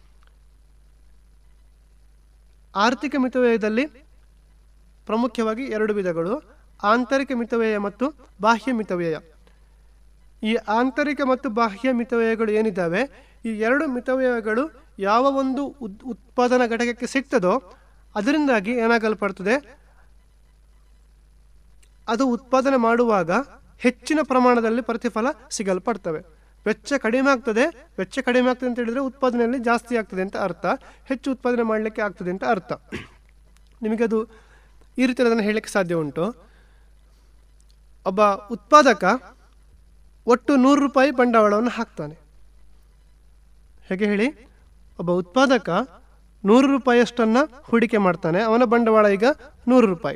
ಆರ್ಥಿಕ ಮಿತವ್ಯಯದಲ್ಲಿ ಪ್ರಮುಖವಾಗಿ ಎರಡು ವಿಧಗಳು ಆಂತರಿಕ ಮಿತವ್ಯಯ ಮತ್ತು ಬಾಹ್ಯ ಮಿತವ್ಯಯ ಈ ಆಂತರಿಕ ಮತ್ತು ಬಾಹ್ಯ ಮಿತವ್ಯಯಗಳು ಏನಿದ್ದಾವೆ ಈ ಎರಡು ಮಿತವ್ಯಯಗಳು ಯಾವ ಒಂದು ಉತ್ ಉತ್ಪಾದನಾ ಘಟಕಕ್ಕೆ ಸಿಗ್ತದೋ ಅದರಿಂದಾಗಿ ಏನಾಗಲ್ಪಡ್ತದೆ ಅದು ಉತ್ಪಾದನೆ ಮಾಡುವಾಗ ಹೆಚ್ಚಿನ ಪ್ರಮಾಣದಲ್ಲಿ ಪ್ರತಿಫಲ ಸಿಗಲ್ಪಡ್ತವೆ ವೆಚ್ಚ ಕಡಿಮೆ ಆಗ್ತದೆ ವೆಚ್ಚ ಕಡಿಮೆ ಆಗ್ತದೆ ಅಂತ ಹೇಳಿದರೆ ಉತ್ಪಾದನೆಯಲ್ಲಿ ಜಾಸ್ತಿ ಆಗ್ತದೆ ಅಂತ ಅರ್ಥ ಹೆಚ್ಚು ಉತ್ಪಾದನೆ ಮಾಡಲಿಕ್ಕೆ ಆಗ್ತದೆ ಅಂತ ಅರ್ಥ ನಿಮಗದು ಈ ರೀತಿ ಅದನ್ನು ಹೇಳಲಿಕ್ಕೆ ಸಾಧ್ಯ ಉಂಟು ಒಬ್ಬ ಉತ್ಪಾದಕ ಒಟ್ಟು ನೂರು ರೂಪಾಯಿ ಬಂಡವಾಳವನ್ನು ಹಾಕ್ತಾನೆ ಹೇಗೆ ಹೇಳಿ ಒಬ್ಬ ಉತ್ಪಾದಕ ನೂರು ರೂಪಾಯಿಯಷ್ಟನ್ನು ಹೂಡಿಕೆ ಮಾಡ್ತಾನೆ ಅವನ ಬಂಡವಾಳ ಈಗ ನೂರು ರೂಪಾಯಿ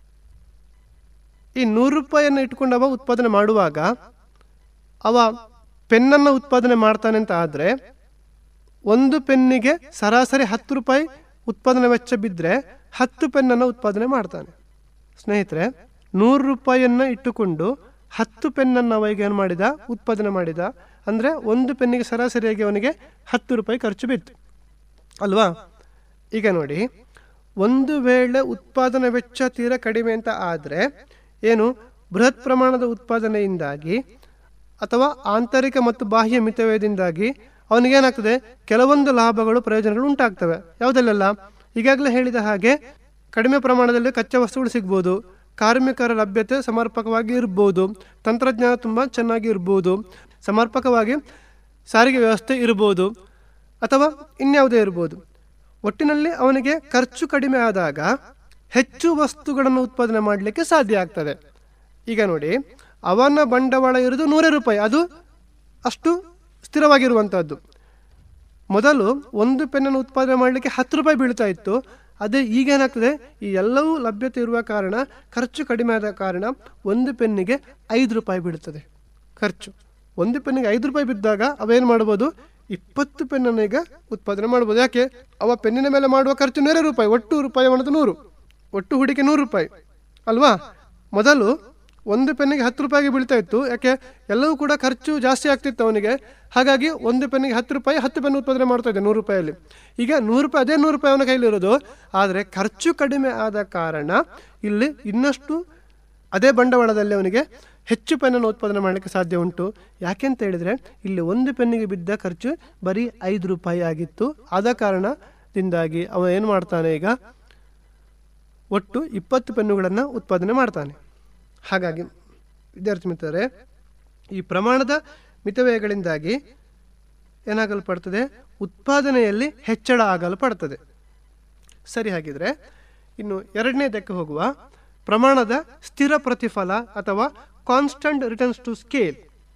ಈ ನೂರು ರೂಪಾಯಿಯನ್ನು ಇಟ್ಕೊಂಡು ಅವ ಉತ್ಪಾದನೆ ಮಾಡುವಾಗ ಅವ ಪೆನ್ನನ್ನು ಉತ್ಪಾದನೆ ಮಾಡ್ತಾನೆ ಅಂತ ಆದರೆ ಒಂದು ಪೆನ್ನಿಗೆ ಸರಾಸರಿ ಹತ್ತು ರೂಪಾಯಿ ಉತ್ಪಾದನೆ ವೆಚ್ಚ ಬಿದ್ದರೆ ಹತ್ತು ಪೆನ್ನನ್ನು ಉತ್ಪಾದನೆ ಮಾಡ್ತಾನೆ ಸ್ನೇಹಿತರೆ ನೂರು ರೂಪಾಯಿಯನ್ನು ಇಟ್ಟುಕೊಂಡು ಹತ್ತು ಪೆನ್ನನ್ನು ಅವ ಈಗ ಏನು ಮಾಡಿದ ಉತ್ಪಾದನೆ ಮಾಡಿದ ಅಂದರೆ ಒಂದು ಪೆನ್ನಿಗೆ ಸರಾಸರಿಯಾಗಿ ಅವನಿಗೆ ಹತ್ತು ರೂಪಾಯಿ ಖರ್ಚು ಬಿತ್ತು ಅಲ್ವಾ ಈಗ ನೋಡಿ ಒಂದು ವೇಳೆ ಉತ್ಪಾದನಾ ವೆಚ್ಚ ತೀರ ಕಡಿಮೆ ಅಂತ ಆದರೆ ಏನು ಬೃಹತ್ ಪ್ರಮಾಣದ ಉತ್ಪಾದನೆಯಿಂದಾಗಿ ಅಥವಾ ಆಂತರಿಕ ಮತ್ತು ಬಾಹ್ಯ ಮಿತವ್ಯಯದಿಂದಾಗಿ ಅವನಿಗೇನಾಗ್ತದೆ ಕೆಲವೊಂದು ಲಾಭಗಳು ಪ್ರಯೋಜನಗಳು ಉಂಟಾಗ್ತವೆ ಯಾವುದಲ್ಲೆಲ್ಲ ಈಗಾಗಲೇ ಹೇಳಿದ ಹಾಗೆ ಕಡಿಮೆ ಪ್ರಮಾಣದಲ್ಲಿ ಕಚ್ಚಾ ವಸ್ತುಗಳು ಸಿಗ್ಬೋದು ಕಾರ್ಮಿಕರ ಲಭ್ಯತೆ ಸಮರ್ಪಕವಾಗಿ ಇರ್ಬೋದು ತಂತ್ರಜ್ಞಾನ ತುಂಬ ಚೆನ್ನಾಗಿ ಇರ್ಬೋದು ಸಮರ್ಪಕವಾಗಿ ಸಾರಿಗೆ ವ್ಯವಸ್ಥೆ ಇರ್ಬೋದು ಅಥವಾ ಇನ್ಯಾವುದೇ ಇರ್ಬೋದು ಒಟ್ಟಿನಲ್ಲಿ ಅವನಿಗೆ ಖರ್ಚು ಕಡಿಮೆ ಆದಾಗ ಹೆಚ್ಚು ವಸ್ತುಗಳನ್ನು ಉತ್ಪಾದನೆ ಮಾಡಲಿಕ್ಕೆ ಸಾಧ್ಯ ಆಗ್ತದೆ ಈಗ ನೋಡಿ ಅವನ ಬಂಡವಾಳ ಇರೋದು ನೂರೇ ರೂಪಾಯಿ ಅದು ಅಷ್ಟು ಸ್ಥಿರವಾಗಿರುವಂಥದ್ದು ಮೊದಲು ಒಂದು ಪೆನ್ನನ್ನು ಉತ್ಪಾದನೆ ಮಾಡಲಿಕ್ಕೆ ಹತ್ತು ರೂಪಾಯಿ ಬೀಳ್ತಾ ಇತ್ತು ಅದೇ ಈಗ ಏನಾಗ್ತದೆ ಈ ಎಲ್ಲವೂ ಲಭ್ಯತೆ ಇರುವ ಕಾರಣ ಖರ್ಚು ಕಡಿಮೆ ಆದ ಕಾರಣ ಒಂದು ಪೆನ್ನಿಗೆ ಐದು ರೂಪಾಯಿ ಬೀಳ್ತದೆ ಖರ್ಚು ಒಂದು ಪೆನ್ನಿಗೆ ಐದು ರೂಪಾಯಿ ಬಿದ್ದಾಗ ಅವೇನು ಮಾಡ್ಬೋದು ಇಪ್ಪತ್ತು ಪೆನ್ನನ್ನು ಈಗ ಉತ್ಪಾದನೆ ಮಾಡ್ಬೋದು ಯಾಕೆ ಅವ ಪೆನ್ನಿನ ಮೇಲೆ ಮಾಡುವ ಖರ್ಚು ನೂರೇ ರೂಪಾಯಿ ಒಟ್ಟು ರೂಪಾಯಿ ಮಾಡೋದು ನೂರು ಒಟ್ಟು ಹೂಡಿಕೆ ನೂರು ರೂಪಾಯಿ ಅಲ್ವಾ ಮೊದಲು ಒಂದು ಪೆನ್ನಿಗೆ ಹತ್ತು ರೂಪಾಯಿಗೆ ಬೀಳ್ತಾ ಇತ್ತು ಯಾಕೆ ಎಲ್ಲವೂ ಕೂಡ ಖರ್ಚು ಜಾಸ್ತಿ ಆಗ್ತಿತ್ತು ಅವನಿಗೆ ಹಾಗಾಗಿ ಒಂದು ಪೆನ್ನಿಗೆ ಹತ್ತು ರೂಪಾಯಿ ಹತ್ತು ಪೆನ್ ಉತ್ಪಾದನೆ ಮಾಡ್ತಾ ಇದ್ದೆ ನೂರು ರೂಪಾಯಲ್ಲಿ ಈಗ ನೂರು ರೂಪಾಯಿ ಅದೇ ನೂರು ರೂಪಾಯಿ ಅವನ ಕೈಲಿರೋದು ಆದರೆ ಖರ್ಚು ಕಡಿಮೆ ಆದ ಕಾರಣ ಇಲ್ಲಿ ಇನ್ನಷ್ಟು ಅದೇ ಬಂಡವಾಳದಲ್ಲಿ ಅವನಿಗೆ ಹೆಚ್ಚು ಪೆನ್ನನ್ನು ಉತ್ಪಾದನೆ ಮಾಡಲಿಕ್ಕೆ ಸಾಧ್ಯ ಉಂಟು ಯಾಕೆಂತ ಹೇಳಿದರೆ ಇಲ್ಲಿ ಒಂದು ಪೆನ್ನಿಗೆ ಬಿದ್ದ ಖರ್ಚು ಬರೀ ಐದು ರೂಪಾಯಿ ಆಗಿತ್ತು ಆದ ಕಾರಣದಿಂದಾಗಿ ಅವ ಏನು ಮಾಡ್ತಾನೆ ಈಗ ಒಟ್ಟು ಇಪ್ಪತ್ತು ಪೆನ್ನುಗಳನ್ನು ಉತ್ಪಾದನೆ ಮಾಡ್ತಾನೆ ಹಾಗಾಗಿ ವಿದ್ಯಾರ್ಥಿ ಮಿತ್ರರೇ ಈ ಪ್ರಮಾಣದ ಮಿತವ್ಯಯಗಳಿಂದಾಗಿ ಏನಾಗಲ್ಪಡ್ತದೆ ಉತ್ಪಾದನೆಯಲ್ಲಿ ಹೆಚ್ಚಳ ಆಗಲ್ಪಡ್ತದೆ ಸರಿ ಹಾಗಿದ್ರೆ ಇನ್ನು ಎರಡನೇದಕ್ಕೆ ಹೋಗುವ ಪ್ರಮಾಣದ ಸ್ಥಿರ ಪ್ರತಿಫಲ ಅಥವಾ ಕಾನ್ಸ್ಟಂಟ್ ರಿಟರ್ನ್ಸ್ ಟು ಸ್ಕೇಲ್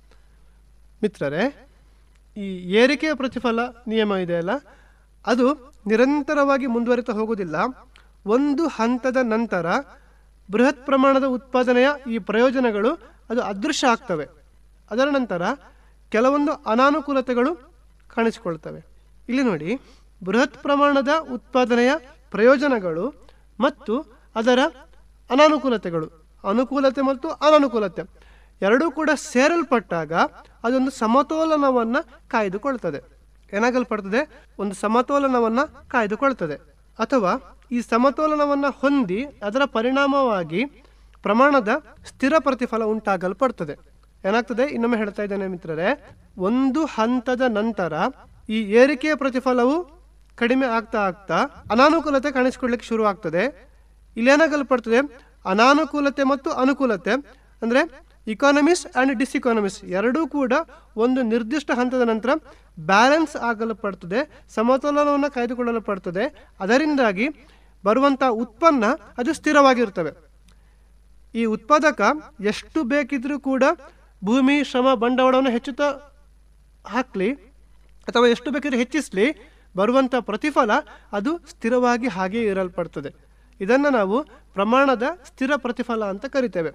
ಮಿತ್ರರೇ ಈ ಏರಿಕೆಯ ಪ್ರತಿಫಲ ನಿಯಮ ಇದೆಯಲ್ಲ ಅದು ನಿರಂತರವಾಗಿ ಮುಂದುವರಿತಾ ಹೋಗುವುದಿಲ್ಲ ಒಂದು ಹಂತದ ನಂತರ ಬೃಹತ್ ಪ್ರಮಾಣದ ಉತ್ಪಾದನೆಯ ಈ ಪ್ರಯೋಜನಗಳು ಅದು ಅದೃಶ್ಯ ಆಗ್ತವೆ ಅದರ ನಂತರ ಕೆಲವೊಂದು ಅನಾನುಕೂಲತೆಗಳು ಕಾಣಿಸಿಕೊಳ್ತವೆ ಇಲ್ಲಿ ನೋಡಿ ಬೃಹತ್ ಪ್ರಮಾಣದ ಉತ್ಪಾದನೆಯ ಪ್ರಯೋಜನಗಳು ಮತ್ತು ಅದರ ಅನಾನುಕೂಲತೆಗಳು ಅನುಕೂಲತೆ ಮತ್ತು ಅನಾನುಕೂಲತೆ ಎರಡೂ ಕೂಡ ಸೇರಲ್ಪಟ್ಟಾಗ ಅದೊಂದು ಸಮತೋಲನವನ್ನು ಕಾಯ್ದುಕೊಳ್ತದೆ ಏನಾಗಲ್ಪಡ್ತದೆ ಒಂದು ಸಮತೋಲನವನ್ನು ಕಾಯ್ದುಕೊಳ್ತದೆ ಅಥವಾ ಈ ಸಮತೋಲನವನ್ನು ಹೊಂದಿ ಅದರ ಪರಿಣಾಮವಾಗಿ ಪ್ರಮಾಣದ ಸ್ಥಿರ ಪ್ರತಿಫಲ ಉಂಟಾಗಲ್ಪಡ್ತದೆ ಏನಾಗ್ತದೆ ಇನ್ನೊಮ್ಮೆ ಹೇಳ್ತಾ ಇದ್ದೇನೆ ಮಿತ್ರರೇ ಒಂದು ಹಂತದ ನಂತರ ಈ ಏರಿಕೆಯ ಪ್ರತಿಫಲವು ಕಡಿಮೆ ಆಗ್ತಾ ಆಗ್ತಾ ಅನಾನುಕೂಲತೆ ಕಾಣಿಸ್ಕೊಳ್ಳಿಕ್ಕೆ ಶುರು ಆಗ್ತದೆ ಇಲ್ಲೇನಾಗಲ್ಪಡ್ತದೆ ಅನಾನುಕೂಲತೆ ಮತ್ತು ಅನುಕೂಲತೆ ಅಂದರೆ ಇಕಾನಮಿಸ್ ಆ್ಯಂಡ್ ಡಿಸ್ಇಕಾನಮಿಸ್ ಎರಡೂ ಕೂಡ ಒಂದು ನಿರ್ದಿಷ್ಟ ಹಂತದ ನಂತರ ಬ್ಯಾಲೆನ್ಸ್ ಆಗಲ್ಪಡ್ತದೆ ಸಮತೋಲನವನ್ನು ಕಾಯ್ದುಕೊಳ್ಳಲ್ಪಡ್ತದೆ ಅದರಿಂದಾಗಿ ಬರುವಂಥ ಉತ್ಪನ್ನ ಅದು ಸ್ಥಿರವಾಗಿರ್ತವೆ ಈ ಉತ್ಪಾದಕ ಎಷ್ಟು ಬೇಕಿದ್ರೂ ಕೂಡ ಭೂಮಿ ಶ್ರಮ ಬಂಡವಾಳವನ್ನು ಹೆಚ್ಚುತ್ತಾ ಹಾಕಲಿ ಅಥವಾ ಎಷ್ಟು ಬೇಕಿದ್ರೆ ಹೆಚ್ಚಿಸಲಿ ಬರುವಂಥ ಪ್ರತಿಫಲ ಅದು ಸ್ಥಿರವಾಗಿ ಹಾಗೆಯೇ ಇರಲ್ಪಡ್ತದೆ ಇದನ್ನು ನಾವು ಪ್ರಮಾಣದ ಸ್ಥಿರ ಪ್ರತಿಫಲ ಅಂತ ಕರಿತೇವೆ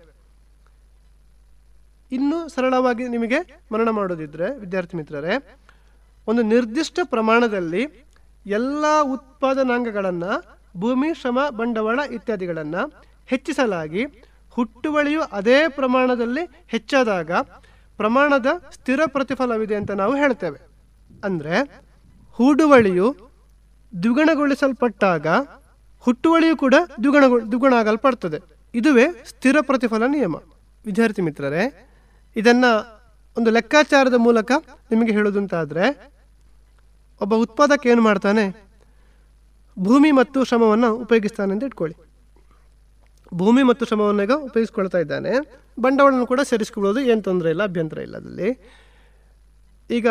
ಇನ್ನೂ ಸರಳವಾಗಿ ನಿಮಗೆ ಮರಣ ಮಾಡೋದಿದ್ರೆ ವಿದ್ಯಾರ್ಥಿ ಮಿತ್ರರೇ ಒಂದು ನಿರ್ದಿಷ್ಟ ಪ್ರಮಾಣದಲ್ಲಿ ಎಲ್ಲ ಉತ್ಪಾದನಾಂಗಗಳನ್ನು ಭೂಮಿ ಶ್ರಮ ಬಂಡವಾಳ ಇತ್ಯಾದಿಗಳನ್ನು ಹೆಚ್ಚಿಸಲಾಗಿ ಹುಟ್ಟುವಳಿಯು ಅದೇ ಪ್ರಮಾಣದಲ್ಲಿ ಹೆಚ್ಚಾದಾಗ ಪ್ರಮಾಣದ ಸ್ಥಿರ ಪ್ರತಿಫಲವಿದೆ ಅಂತ ನಾವು ಹೇಳ್ತೇವೆ ಅಂದರೆ ಹೂಡುವಳಿಯು ದ್ವಿಗುಣಗೊಳಿಸಲ್ಪಟ್ಟಾಗ ಹುಟ್ಟುವಳಿಯು ಕೂಡ ದ್ವಿಗುಣಗೊ ದ್ವಿಗುಣ ಆಗಲ್ಪಡ್ತದೆ ಇದುವೇ ಸ್ಥಿರ ಪ್ರತಿಫಲ ನಿಯಮ ವಿದ್ಯಾರ್ಥಿ ಮಿತ್ರರೇ ಇದನ್ನು ಒಂದು ಲೆಕ್ಕಾಚಾರದ ಮೂಲಕ ನಿಮಗೆ ಹೇಳೋದಂತಾದರೆ ಒಬ್ಬ ಉತ್ಪಾದಕ ಏನು ಮಾಡ್ತಾನೆ ಭೂಮಿ ಮತ್ತು ಶ್ರಮವನ್ನು ಉಪಯೋಗಿಸ್ತಾನೆ ಅಂತ ಇಟ್ಕೊಳ್ಳಿ ಭೂಮಿ ಮತ್ತು ಶ್ರಮವನ್ನು ಈಗ ಉಪಯೋಗಿಸ್ಕೊಳ್ತಾ ಇದ್ದಾನೆ ಬಂಡವಾಳವನ್ನು ಕೂಡ ಸೇರಿಸ್ಕೊಳ್ಬೋದು ಏನು ತೊಂದರೆ ಇಲ್ಲ ಅಭ್ಯಂತರ ಇಲ್ಲ ಅದರಲ್ಲಿ ಈಗ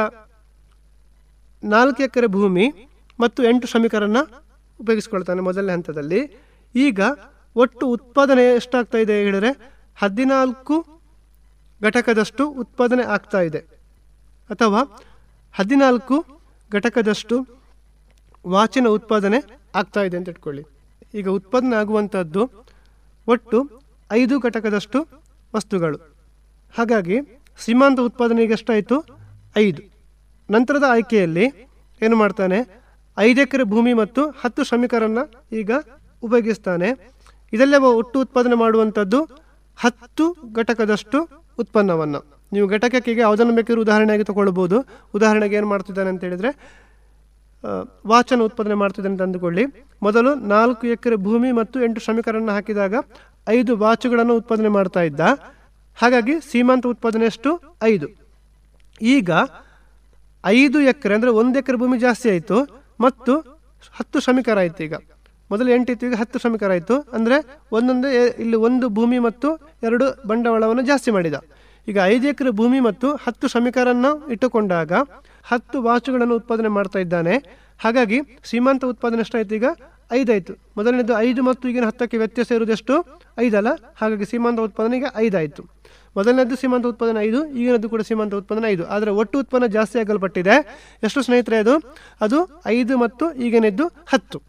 ನಾಲ್ಕು ಎಕರೆ ಭೂಮಿ ಮತ್ತು ಎಂಟು ಶ್ರಮಿಕರನ್ನು ಉಪಯೋಗಿಸ್ಕೊಳ್ತಾನೆ ಮೊದಲನೇ ಹಂತದಲ್ಲಿ ಈಗ ಒಟ್ಟು ಉತ್ಪಾದನೆ ಎಷ್ಟಾಗ್ತಾ ಇದೆ ಹೇಳಿದ್ರೆ ಹದಿನಾಲ್ಕು ಘಟಕದಷ್ಟು ಉತ್ಪಾದನೆ ಆಗ್ತಾ ಇದೆ ಅಥವಾ ಹದಿನಾಲ್ಕು ಘಟಕದಷ್ಟು ವಾಚಿನ ಉತ್ಪಾದನೆ ಆಗ್ತಾ ಇದೆ ಅಂತ ಇಟ್ಕೊಳ್ಳಿ ಈಗ ಉತ್ಪಾದನೆ ಆಗುವಂಥದ್ದು ಒಟ್ಟು ಐದು ಘಟಕದಷ್ಟು ವಸ್ತುಗಳು ಹಾಗಾಗಿ ಸೀಮಾಂತ ಉತ್ಪಾದನೆ ಈಗ ಎಷ್ಟಾಯಿತು ಐದು ನಂತರದ ಆಯ್ಕೆಯಲ್ಲಿ ಏನು ಮಾಡ್ತಾನೆ ಐದು ಎಕರೆ ಭೂಮಿ ಮತ್ತು ಹತ್ತು ಶ್ರಮಿಕರನ್ನು ಈಗ ಉಪಯೋಗಿಸ್ತಾನೆ ಇದಲ್ಲೇ ಅವ ಒಟ್ಟು ಉತ್ಪಾದನೆ ಮಾಡುವಂಥದ್ದು ಹತ್ತು ಘಟಕದಷ್ಟು ಉತ್ಪನ್ನವನ್ನು ನೀವು ಘಟಕಕ್ಕೆ ಈಗ ಯಾವುದನ್ನು ಬೇಕಾದ್ರೂ ಉದಾಹರಣೆಯಾಗಿ ತಗೊಳ್ಬೋದು ಉದಾಹರಣೆಗೆ ಏನು ಮಾಡ್ತಿದ್ದಾನೆ ಅಂತ ಹೇಳಿದರೆ ಆ, ವಾಚನ ಉತ್ಪಾದನೆ ಮಾಡ್ತಿದ್ದಾನೆ ಅಂತ ಅಂದುಕೊಳ್ಳಿ ಮೊದಲು ನಾಲ್ಕು ಎಕರೆ ಭೂಮಿ ಮತ್ತು ಎಂಟು ಶ್ರಮಿಕರನ್ನು ಹಾಕಿದಾಗ ಐದು ವಾಚುಗಳನ್ನು ಉತ್ಪಾದನೆ ಮಾಡ್ತಾ ಇದ್ದ ಹಾಗಾಗಿ ಸೀಮಾಂತ ಉತ್ಪಾದನೆ ಎಷ್ಟು ಐದು ಈಗ ಐದು ಎಕರೆ ಅಂದರೆ ಒಂದು ಎಕರೆ ಭೂಮಿ ಜಾಸ್ತಿ ಆಯಿತು ಮತ್ತು ಹತ್ತು ಶ್ರಮಿಕರಾಯಿತು ಈಗ ಮೊದಲು ಎಂಟಿತ್ತು ಈಗ ಹತ್ತು ಶ್ರಮಿಕರಾಯಿತು ಅಂದರೆ ಒಂದೊಂದು ಎ- ಇಲ್ಲಿ ಒಂದು ಭೂಮಿ ಮತ್ತು ಎರಡು ಬಂಡವಾಳವನ್ನು ಜಾಸ್ತಿ ಮಾಡಿದ ಈಗ ಐದು ಎಕರೆ ಭೂಮಿ ಮತ್ತು ಹತ್ತು ಶ್ರಮಿಕರನ್ನು ಇಟ್ಟುಕೊಂಡಾಗ ಹತ್ತು ವಾಚುಗಳನ್ನು ಉತ್ಪಾದನೆ ಮಾಡ್ತಾ ಇದ್ದಾನೆ ಹಾಗಾಗಿ ಸೀಮಾಂತ ಉತ್ಪಾದನೆ ಎಷ್ಟಾಯ್ತು ಈಗ ಐದಾಯಿತು ಮೊದಲನೇದು ಐದು ಮತ್ತು ಈಗಿನ ಹತ್ತಕ್ಕೆ ವ್ಯತ್ಯಾಸ ಇರುವುದೆಷ್ಟು ಐದಲ್ಲ ಹಾಗಾಗಿ ಸೀಮಾಂತ ಉತ್ಪಾದನೆ ಈಗ ಐದಾಯಿತು ಮೊದಲನೇದು ಸೀಮಾಂತ ಉತ್ಪಾದನೆ ಐದು ಈಗಿನದ್ದು ಕೂಡ ಸೀಮಾಂತ ಉತ್ಪಾದನೆ ಐದು ಆದರೆ ಒಟ್ಟು ಉತ್ಪನ್ನ ಜಾಸ್ತಿ ಆಗಲ್ಪಟ್ಟಿದೆ ಎಷ್ಟು ಸ್ನೇಹಿತರೆ ಅದು ಅದು ಐದು ಮತ್ತು ಈಗಿನದ್ದು ಹತ್ತು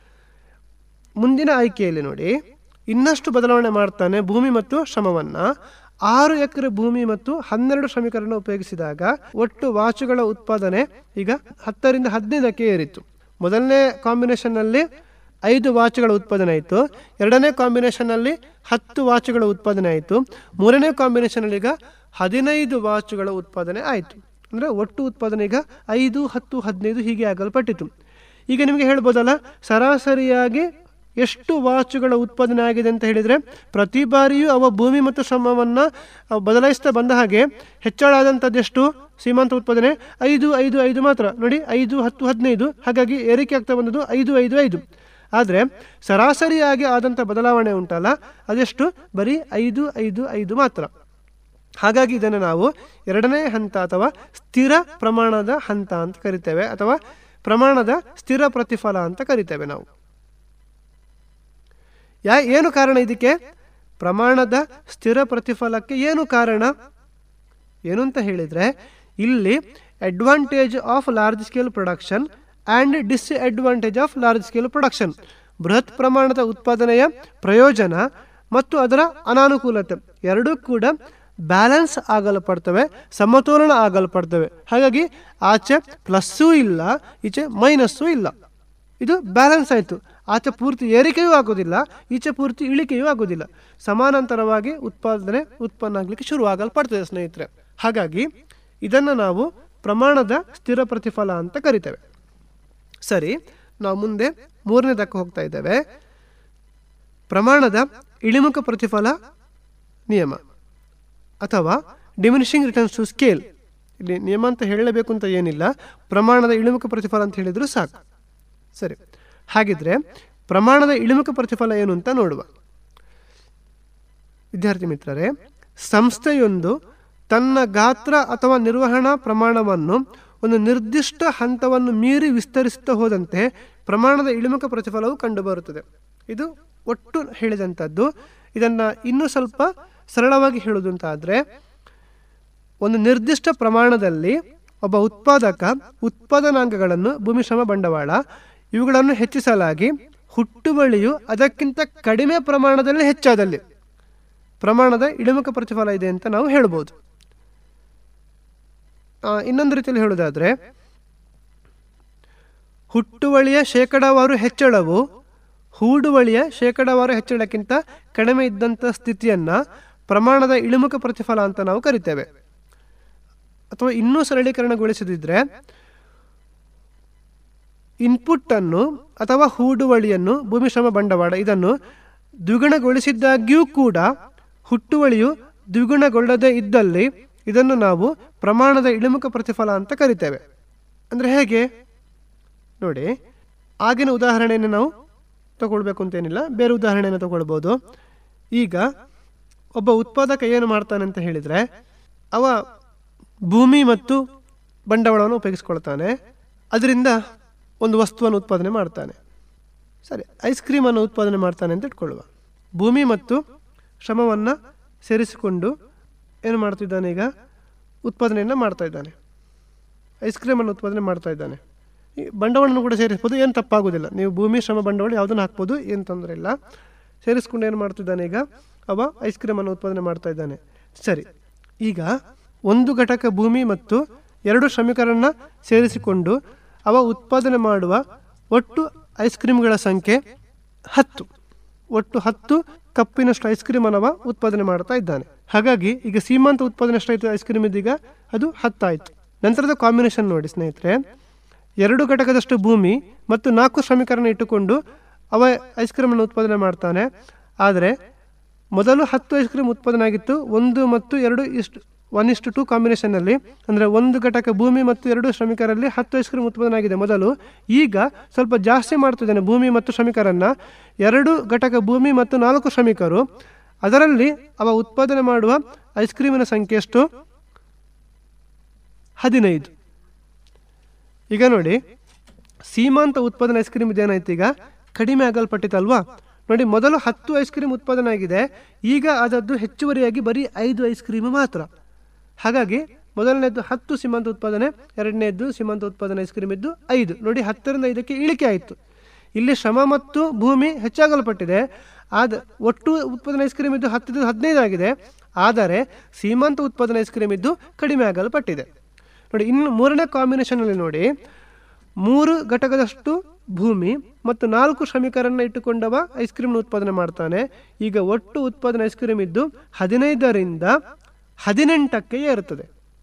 ಮುಂದಿನ ಆಯ್ಕೆಯಲ್ಲಿ ನೋಡಿ ಇನ್ನಷ್ಟು ಬದಲಾವಣೆ ಮಾಡ್ತಾನೆ ಭೂಮಿ ಮತ್ತು ಶ್ರಮವನ್ನು ಆರು ಎಕರೆ ಭೂಮಿ ಮತ್ತು ಹನ್ನೆರಡು ಶ್ರಮಿಕರನ್ನು ಉಪಯೋಗಿಸಿದಾಗ ಒಟ್ಟು ವಾಚುಗಳ ಉತ್ಪಾದನೆ ಈಗ ಹತ್ತರಿಂದ ಹದಿನೈದಕ್ಕೆ ಏರಿತ್ತು ಮೊದಲನೇ ಕಾಂಬಿನೇಷನ್ನಲ್ಲಿ ಐದು ವಾಚುಗಳ ಉತ್ಪಾದನೆ ಆಯಿತು ಎರಡನೇ ಕಾಂಬಿನೇಷನ್ನಲ್ಲಿ ಹತ್ತು ವಾಚುಗಳ ಉತ್ಪಾದನೆ ಆಯಿತು ಮೂರನೇ ಕಾಂಬಿನೇಷನಲ್ಲಿ ಈಗ ಹದಿನೈದು ವಾಚುಗಳ ಉತ್ಪಾದನೆ ಆಯಿತು ಅಂದರೆ ಒಟ್ಟು ಉತ್ಪಾದನೆ ಈಗ ಐದು ಹತ್ತು ಹದಿನೈದು ಹೀಗೆ ಆಗಲ್ಪಟ್ಟಿತು ಈಗ ನಿಮಗೆ ಹೇಳ್ಬೋದಲ್ಲ ಸರಾಸರಿಯಾಗಿ ಎಷ್ಟು ವಾಚುಗಳ ಉತ್ಪಾದನೆ ಆಗಿದೆ ಅಂತ ಹೇಳಿದರೆ ಪ್ರತಿ ಬಾರಿಯೂ ಅವ ಭೂಮಿ ಮತ್ತು ಶ್ರಮವನ್ನು ಅವ ಬದಲಾಯಿಸ್ತಾ ಬಂದ ಹಾಗೆ ಹೆಚ್ಚಳ ಆದಂಥದ್ದು ಎಷ್ಟು ಸೀಮಾಂತ ಉತ್ಪಾದನೆ ಐದು ಐದು ಐದು ಮಾತ್ರ ನೋಡಿ ಐದು ಹತ್ತು ಹದಿನೈದು ಹಾಗಾಗಿ ಏರಿಕೆ ಆಗ್ತಾ ಬಂದದ್ದು ಐದು ಐದು ಐದು ಆದರೆ ಸರಾಸರಿಯಾಗಿ ಆದಂಥ ಬದಲಾವಣೆ ಉಂಟಲ್ಲ ಅದೆಷ್ಟು ಬರೀ ಐದು ಐದು ಐದು ಮಾತ್ರ ಹಾಗಾಗಿ ಇದನ್ನು ನಾವು ಎರಡನೇ ಹಂತ ಅಥವಾ ಸ್ಥಿರ ಪ್ರಮಾಣದ ಹಂತ ಅಂತ ಕರಿತೇವೆ ಅಥವಾ ಪ್ರಮಾಣದ ಸ್ಥಿರ ಪ್ರತಿಫಲ ಅಂತ ಕರಿತೇವೆ ನಾವು ಯಾ ಏನು ಕಾರಣ ಇದಕ್ಕೆ ಪ್ರಮಾಣದ ಸ್ಥಿರ ಪ್ರತಿಫಲಕ್ಕೆ ಏನು ಕಾರಣ ಏನು ಅಂತ ಹೇಳಿದರೆ ಇಲ್ಲಿ advantage of large scale production and disadvantage of large scale production ಬೃಹತ್ ಪ್ರಮಾಣದ ಉತ್ಪಾದನೆಯ ಪ್ರಯೋಜನ ಮತ್ತು ಅದರ ಅನಾನುಕೂಲತೆ ಎರಡೂ ಕೂಡ ಬ್ಯಾಲೆನ್ಸ್ ಆಗಲ್ಪಡ್ತವೆ ಸಮತೋಲನ ಆಗಲ್ಪಡ್ತವೆ ಹಾಗಾಗಿ ಆಚೆ ಪ್ಲಸ್ಸೂ ಇಲ್ಲ ಈಚೆ ಮೈನಸ್ಸೂ ಇಲ್ಲ ಇದು ಬ್ಯಾಲೆನ್ಸ್ ಆಯಿತು ಆಚೆ ಪೂರ್ತಿ ಏರಿಕೆಯೂ ಆಗೋದಿಲ್ಲ ಈಚೆ ಪೂರ್ತಿ ಇಳಿಕೆಯೂ ಆಗೋದಿಲ್ಲ ಸಮಾನಾಂತರವಾಗಿ ಉತ್ಪಾದನೆ ಉತ್ಪನ್ನ ಆಗಲಿಕ್ಕೆ ಶುರುವಾಗಲ್ಪಡ್ತದೆ ಸ್ನೇಹಿತರೆ ಹಾಗಾಗಿ ಇದನ್ನು ನಾವು ಪ್ರಮಾಣದ ಸ್ಥಿರ ಪ್ರತಿಫಲ ಅಂತ ಕರಿತೇವೆ ಸರಿ ನಾವು ಮುಂದೆ ಮೂರನೇದಕ್ಕೆ ಹೋಗ್ತಾ ಇದ್ದೇವೆ ಪ್ರಮಾಣದ ಇಳಿಮುಖ ಪ್ರತಿಫಲ ನಿಯಮ ಅಥವಾ ಡಿಮಿನಿಷಿಂಗ್ ರಿಟರ್ನ್ಸ್ ಟು ಸ್ಕೇಲ್ ಇಲ್ಲಿ ನಿಯಮ ಅಂತ ಹೇಳಲೇಬೇಕು ಅಂತ ಏನಿಲ್ಲ ಪ್ರಮಾಣದ ಇಳಿಮುಖ ಪ್ರತಿಫಲ ಅಂತ ಹೇಳಿದರೂ ಸಾಕು ಸರಿ ಹಾಗಿದ್ರೆ ಪ್ರಮಾಣದ ಇಳಿಮುಖ ಪ್ರತಿಫಲ ಏನು ಅಂತ ನೋಡುವ ವಿದ್ಯಾರ್ಥಿ ಮಿತ್ರರೇ ಸಂಸ್ಥೆಯೊಂದು ತನ್ನ ಗಾತ್ರ ಅಥವಾ ನಿರ್ವಹಣಾ ಪ್ರಮಾಣವನ್ನು ಒಂದು ನಿರ್ದಿಷ್ಟ ಹಂತವನ್ನು ಮೀರಿ ವಿಸ್ತರಿಸುತ್ತಾ ಹೋದಂತೆ ಪ್ರಮಾಣದ ಇಳಿಮುಖ ಪ್ರತಿಫಲವು ಕಂಡುಬರುತ್ತದೆ ಇದು ಒಟ್ಟು ಹೇಳಿದಂಥದ್ದು ಇದನ್ನು ಇನ್ನೂ ಸ್ವಲ್ಪ ಸರಳವಾಗಿ ಹೇಳುವುದು ಅಂತ ಆದರೆ ಒಂದು ನಿರ್ದಿಷ್ಟ ಪ್ರಮಾಣದಲ್ಲಿ ಒಬ್ಬ ಉತ್ಪಾದಕ ಉತ್ಪಾದನಾಂಗಗಳನ್ನು ಭೂಮಿಶ್ರಮ ಬಂಡವಾಳ ಇವುಗಳನ್ನು ಹೆಚ್ಚಿಸಲಾಗಿ ಹುಟ್ಟುವಳಿಯು ಅದಕ್ಕಿಂತ ಕಡಿಮೆ ಪ್ರಮಾಣದಲ್ಲಿ ಹೆಚ್ಚಾದಲ್ಲಿ ಪ್ರಮಾಣದ ಇಳಿಮುಖ ಪ್ರತಿಫಲ ಇದೆ ಅಂತ ನಾವು ಹೇಳ್ಬೋದು ಆ, ಇನ್ನೊಂದು ರೀತಿಯಲ್ಲಿ ಹೇಳುವುದಾದರೆ ಹುಟ್ಟುವಳಿಯ ಶೇಕಡಾವಾರು ಹೆಚ್ಚಳವು ಹೂಡುವಳಿಯ ಶೇಕಡಾವಾರು ಹೆಚ್ಚಳಕ್ಕಿಂತ ಕಡಿಮೆ ಇದ್ದಂಥ ಸ್ಥಿತಿಯನ್ನು ಪ್ರಮಾಣದ ಇಳಿಮುಖ ಪ್ರತಿಫಲ ಅಂತ ನಾವು ಕರಿತೇವೆ ಅಥವಾ ಇನ್ನೂ ಸರಳೀಕರಣಗೊಳಿಸದಿದ್ದರೆ ಇನ್ಪುಟ್ ಅನ್ನು ಅಥವಾ ಹೂಡುವಳಿಯನ್ನು ಭೂಮಿಶ್ರಮ ಬಂಡವಾಳ ಇದನ್ನು ದ್ವಿಗುಣಗೊಳಿಸಿದ್ದಾಗ್ಯೂ ಕೂಡ ಹುಟ್ಟುವಳಿಯು ದ್ವಿಗುಣಗೊಳ್ಳದೇ ಇದ್ದಲ್ಲಿ ಇದನ್ನು ನಾವು ಪ್ರಮಾಣದ ಇಳಿಮುಖ ಪ್ರತಿಫಲ ಅಂತ ಕರಿತೇವೆ ಅಂದರೆ ಹೇಗೆ ನೋಡಿ ಆಗಿನ ಉದಾಹರಣೆಯನ್ನು ನಾವು ತಗೊಳ್ಬೇಕು ಅಂತೇನಿಲ್ಲ ಬೇರೆ ಉದಾಹರಣೆಯನ್ನು ತಗೊಳ್ಬೋದು ಈಗ ಒಬ್ಬ ಉತ್ಪಾದಕ ಏನು ಮಾಡ್ತಾನೆ ಅಂತ ಹೇಳಿದರೆ ಅವ ಭೂಮಿ ಮತ್ತು ಬಂಡವಾಳವನ್ನು ಉಪಯೋಗಿಸ್ಕೊಳ್ತಾನೆ ಅದರಿಂದ ಒಂದು ವಸ್ತುವನ್ನು ಉತ್ಪಾದನೆ ಮಾಡ್ತಾನೆ ಸರಿ ಐಸ್ ಕ್ರೀಮನ್ನು ಉತ್ಪಾದನೆ ಮಾಡ್ತಾನೆ ಅಂತ ಇಟ್ಕೊಳ್ಳುವ ಭೂಮಿ ಮತ್ತು ಶ್ರಮವನ್ನು ಸೇರಿಸಿಕೊಂಡು ಏನು ಮಾಡ್ತಿದ್ದಾನೆ ಈಗ ಉತ್ಪಾದನೆಯನ್ನು ಮಾಡ್ತಾ ಇದ್ದಾನೆ ಐಸ್ ಕ್ರೀಮನ್ನು ಉತ್ಪಾದನೆ ಮಾಡ್ತಾ ಇದ್ದಾನೆ ಈ ಬಂಡವಾಳವನ್ನು ಕೂಡ ಸೇರಿಸ್ಬೋದು ಏನು ತಪ್ಪಾಗೋದಿಲ್ಲ ನೀವು ಭೂಮಿ ಶ್ರಮ ಬಂಡವಾಳ ಯಾವುದನ್ನು ಹಾಕ್ಬೋದು ಏನು ತೊಂದರೆ ಇಲ್ಲ ಸೇರಿಸ್ಕೊಂಡು ಏನು ಮಾಡ್ತಿದ್ದಾನೆ ಈಗ ಅವ ಐಸ್ ಕ್ರೀಮನ್ನು ಉತ್ಪಾದನೆ ಮಾಡ್ತಾ ಇದ್ದಾನೆ ಸರಿ ಈಗ ಒಂದು ಘಟಕ ಭೂಮಿ ಮತ್ತು ಎರಡು ಶ್ರಮಿಕರನ್ನು ಸೇರಿಸಿಕೊಂಡು ಅವ ಉತ್ಪಾದನೆ ಮಾಡುವ ಒಟ್ಟು ಐಸ್ ಕ್ರೀಮ್ಗಳ ಸಂಖ್ಯೆ ಹತ್ತು ಒಟ್ಟು ಹತ್ತು ಕಪ್ಪಿನಷ್ಟು ಐಸ್ ಕ್ರೀಮ್ ಅನವ ಉತ್ಪಾದನೆ ಮಾಡ್ತಾ ಇದ್ದಾನೆ ಹಾಗಾಗಿ ಈಗ ಸೀಮಾಂತ ಉತ್ಪಾದನೆ ಎಷ್ಟಾಯಿತು ಐಸ್ ಕ್ರೀಮ್ ಇದೀಗ ಅದು ಹತ್ತಾಯಿತು ನಂತರದ ಕಾಂಬಿನೇಷನ್ ನೋಡಿ ಸ್ನೇಹಿತರೆ ಎರಡು ಘಟಕದಷ್ಟು ಭೂಮಿ ಮತ್ತು ನಾಲ್ಕು ಶ್ರಮಿಕರನ್ನು ಇಟ್ಟುಕೊಂಡು ಅವ ಐಸ್ ಕ್ರೀಮನ್ನು ಉತ್ಪಾದನೆ ಮಾಡ್ತಾನೆ ಆದರೆ ಮೊದಲು ಹತ್ತು ಐಸ್ ಕ್ರೀಮ್ ಉತ್ಪಾದನೆ ಆಗಿತ್ತು ಒಂದು ಮತ್ತು ಎರಡು ಇಷ್ಟು ಒನ್ ಇಷ್ಟು ಟು ಕಾಂಬಿನೇಷನ್ನಲ್ಲಿ ಅಂದರೆ ಒಂದು ಘಟಕ ಭೂಮಿ ಮತ್ತು ಎರಡು ಶ್ರಮಿಕರಲ್ಲಿ ಹತ್ತು ಐಸ್ ಕ್ರೀಮ್ ಉತ್ಪಾದನೆ ಆಗಿದೆ ಮೊದಲು ಈಗ ಸ್ವಲ್ಪ ಜಾಸ್ತಿ ಮಾಡ್ತಿದ್ದಾನೆ ಭೂಮಿ ಮತ್ತು ಶ್ರಮಿಕರನ್ನು ಎರಡು ಘಟಕ ಭೂಮಿ ಮತ್ತು ನಾಲ್ಕು ಶ್ರಮಿಕರು ಅದರಲ್ಲಿ ಅವ ಉತ್ಪಾದನೆ ಮಾಡುವ ಐಸ್ ಕ್ರೀಮಿನ ಸಂಖ್ಯೆ ಎಷ್ಟು ಹದಿನೈದು ಈಗ ನೋಡಿ ಸೀಮಾಂತ ಉತ್ಪಾದನೆ ಐಸ್ ಕ್ರೀಮ್ ಇದೇನಾಯ್ತು ಈಗ ಕಡಿಮೆ ಆಗಲ್ಪಟ್ಟಿತಲ್ವಾ ನೋಡಿ ಮೊದಲು ಹತ್ತು ಐಸ್ ಕ್ರೀಮ್ ಉತ್ಪಾದನೆ ಆಗಿದೆ ಈಗ ಅದದ್ದು ಹೆಚ್ಚುವರಿಯಾಗಿ ಬರೀ ಐದು ಐಸ್ ಕ್ರೀಮ್ ಮಾತ್ರ ಹಾಗಾಗಿ ಮೊದಲನೇದ್ದು ಹತ್ತು ಸೀಮಾಂತ ಉತ್ಪಾದನೆ ಎರಡನೇದ್ದು ಸೀಮಾಂತ ಉತ್ಪಾದನೆ ಐಸ್ ಕ್ರೀಮ್ ಇದ್ದು ಐದು ನೋಡಿ ಹತ್ತರಿಂದ ಐದಕ್ಕೆ ಇಳಿಕೆ ಆಯಿತು ಇಲ್ಲಿ ಶ್ರಮ ಮತ್ತು ಭೂಮಿ ಹೆಚ್ಚಾಗಲ್ಪಟ್ಟಿದೆ ಆದ ಒಟ್ಟು ಉತ್ಪಾದನೆ ಐಸ್ ಕ್ರೀಮ್ ಇದ್ದು ಹತ್ತಿದ್ದು ಹದಿನೈದು ಆಗಿದೆ ಆದರೆ ಸೀಮಾಂತ ಉತ್ಪಾದನೆ ಐಸ್ ಕ್ರೀಮ್ ಇದ್ದು ಕಡಿಮೆ ಆಗಲ್ಪಟ್ಟಿದೆ ನೋಡಿ ಇನ್ನು ಮೂರನೇ ಕಾಂಬಿನೇಷನಲ್ಲಿ ನೋಡಿ ಮೂರು ಘಟಕದಷ್ಟು ಭೂಮಿ ಮತ್ತು ನಾಲ್ಕು ಶ್ರಮಿಕರನ್ನು ಇಟ್ಟುಕೊಂಡವ ಐಸ್ ಕ್ರೀಮ್ನ ಉತ್ಪಾದನೆ ಮಾಡ್ತಾನೆ ಈಗ ಒಟ್ಟು ಉತ್ಪಾದನೆ ಐಸ್ ಕ್ರೀಮ್ ಇದ್ದು ಹದಿನೈದರಿಂದ ಹದಿನೆಂಟಕ್ಕೆ ಏರುತ್ತದೆ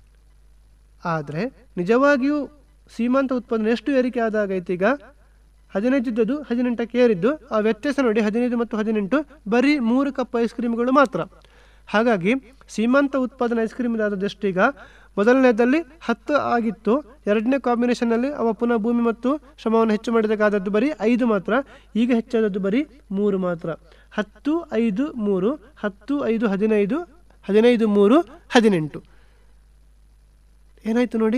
ಆದರೆ ನಿಜವಾಗಿಯೂ ಸೀಮಾಂತ ಉತ್ಪಾದನೆ ಎಷ್ಟು ಏರಿಕೆ ಆದಾಗೈತೆ ಈಗ ಹದಿನೈದು ಇದ್ದದ್ದು ಹದಿನೆಂಟಕ್ಕೆ ಏರಿದ್ದು ಆ ವ್ಯತ್ಯಾಸ ನೋಡಿ ಹದಿನೈದು ಮತ್ತು ಹದಿನೆಂಟು ಬರೀ ಮೂರು ಕಪ್ ಐಸ್ ಕ್ರೀಮ್ಗಳು ಮಾತ್ರ ಹಾಗಾಗಿ ಸೀಮಾಂತ ಉತ್ಪಾದನೆ ಐಸ್ ಕ್ರೀಮ್ ಆದದ್ದಷ್ಟು ಈಗ ಮೊದಲನೇದಲ್ಲಿ ಹತ್ತು ಆಗಿತ್ತು ಎರಡನೇ ಕಾಂಬಿನೇಷನ್ನಲ್ಲಿ ಅವ ಪುನಃ ಭೂಮಿ ಮತ್ತು ಶ್ರಮವನ್ನು ಹೆಚ್ಚು ಮಾಡಿದಾಗಾದದ್ದು ಬರೀ ಐದು ಮಾತ್ರ ಈಗ ಹೆಚ್ಚಾದದ್ದು ಬರೀ ಮೂರು ಮಾತ್ರ ಹತ್ತು ಐದು ಮೂರು ಹತ್ತು ಐದು ಹದಿನೈದು ಹದಿನೈದು ಮೂರು ಹದಿನೆಂಟು ಏನಾಯ್ತು ನೋಡಿ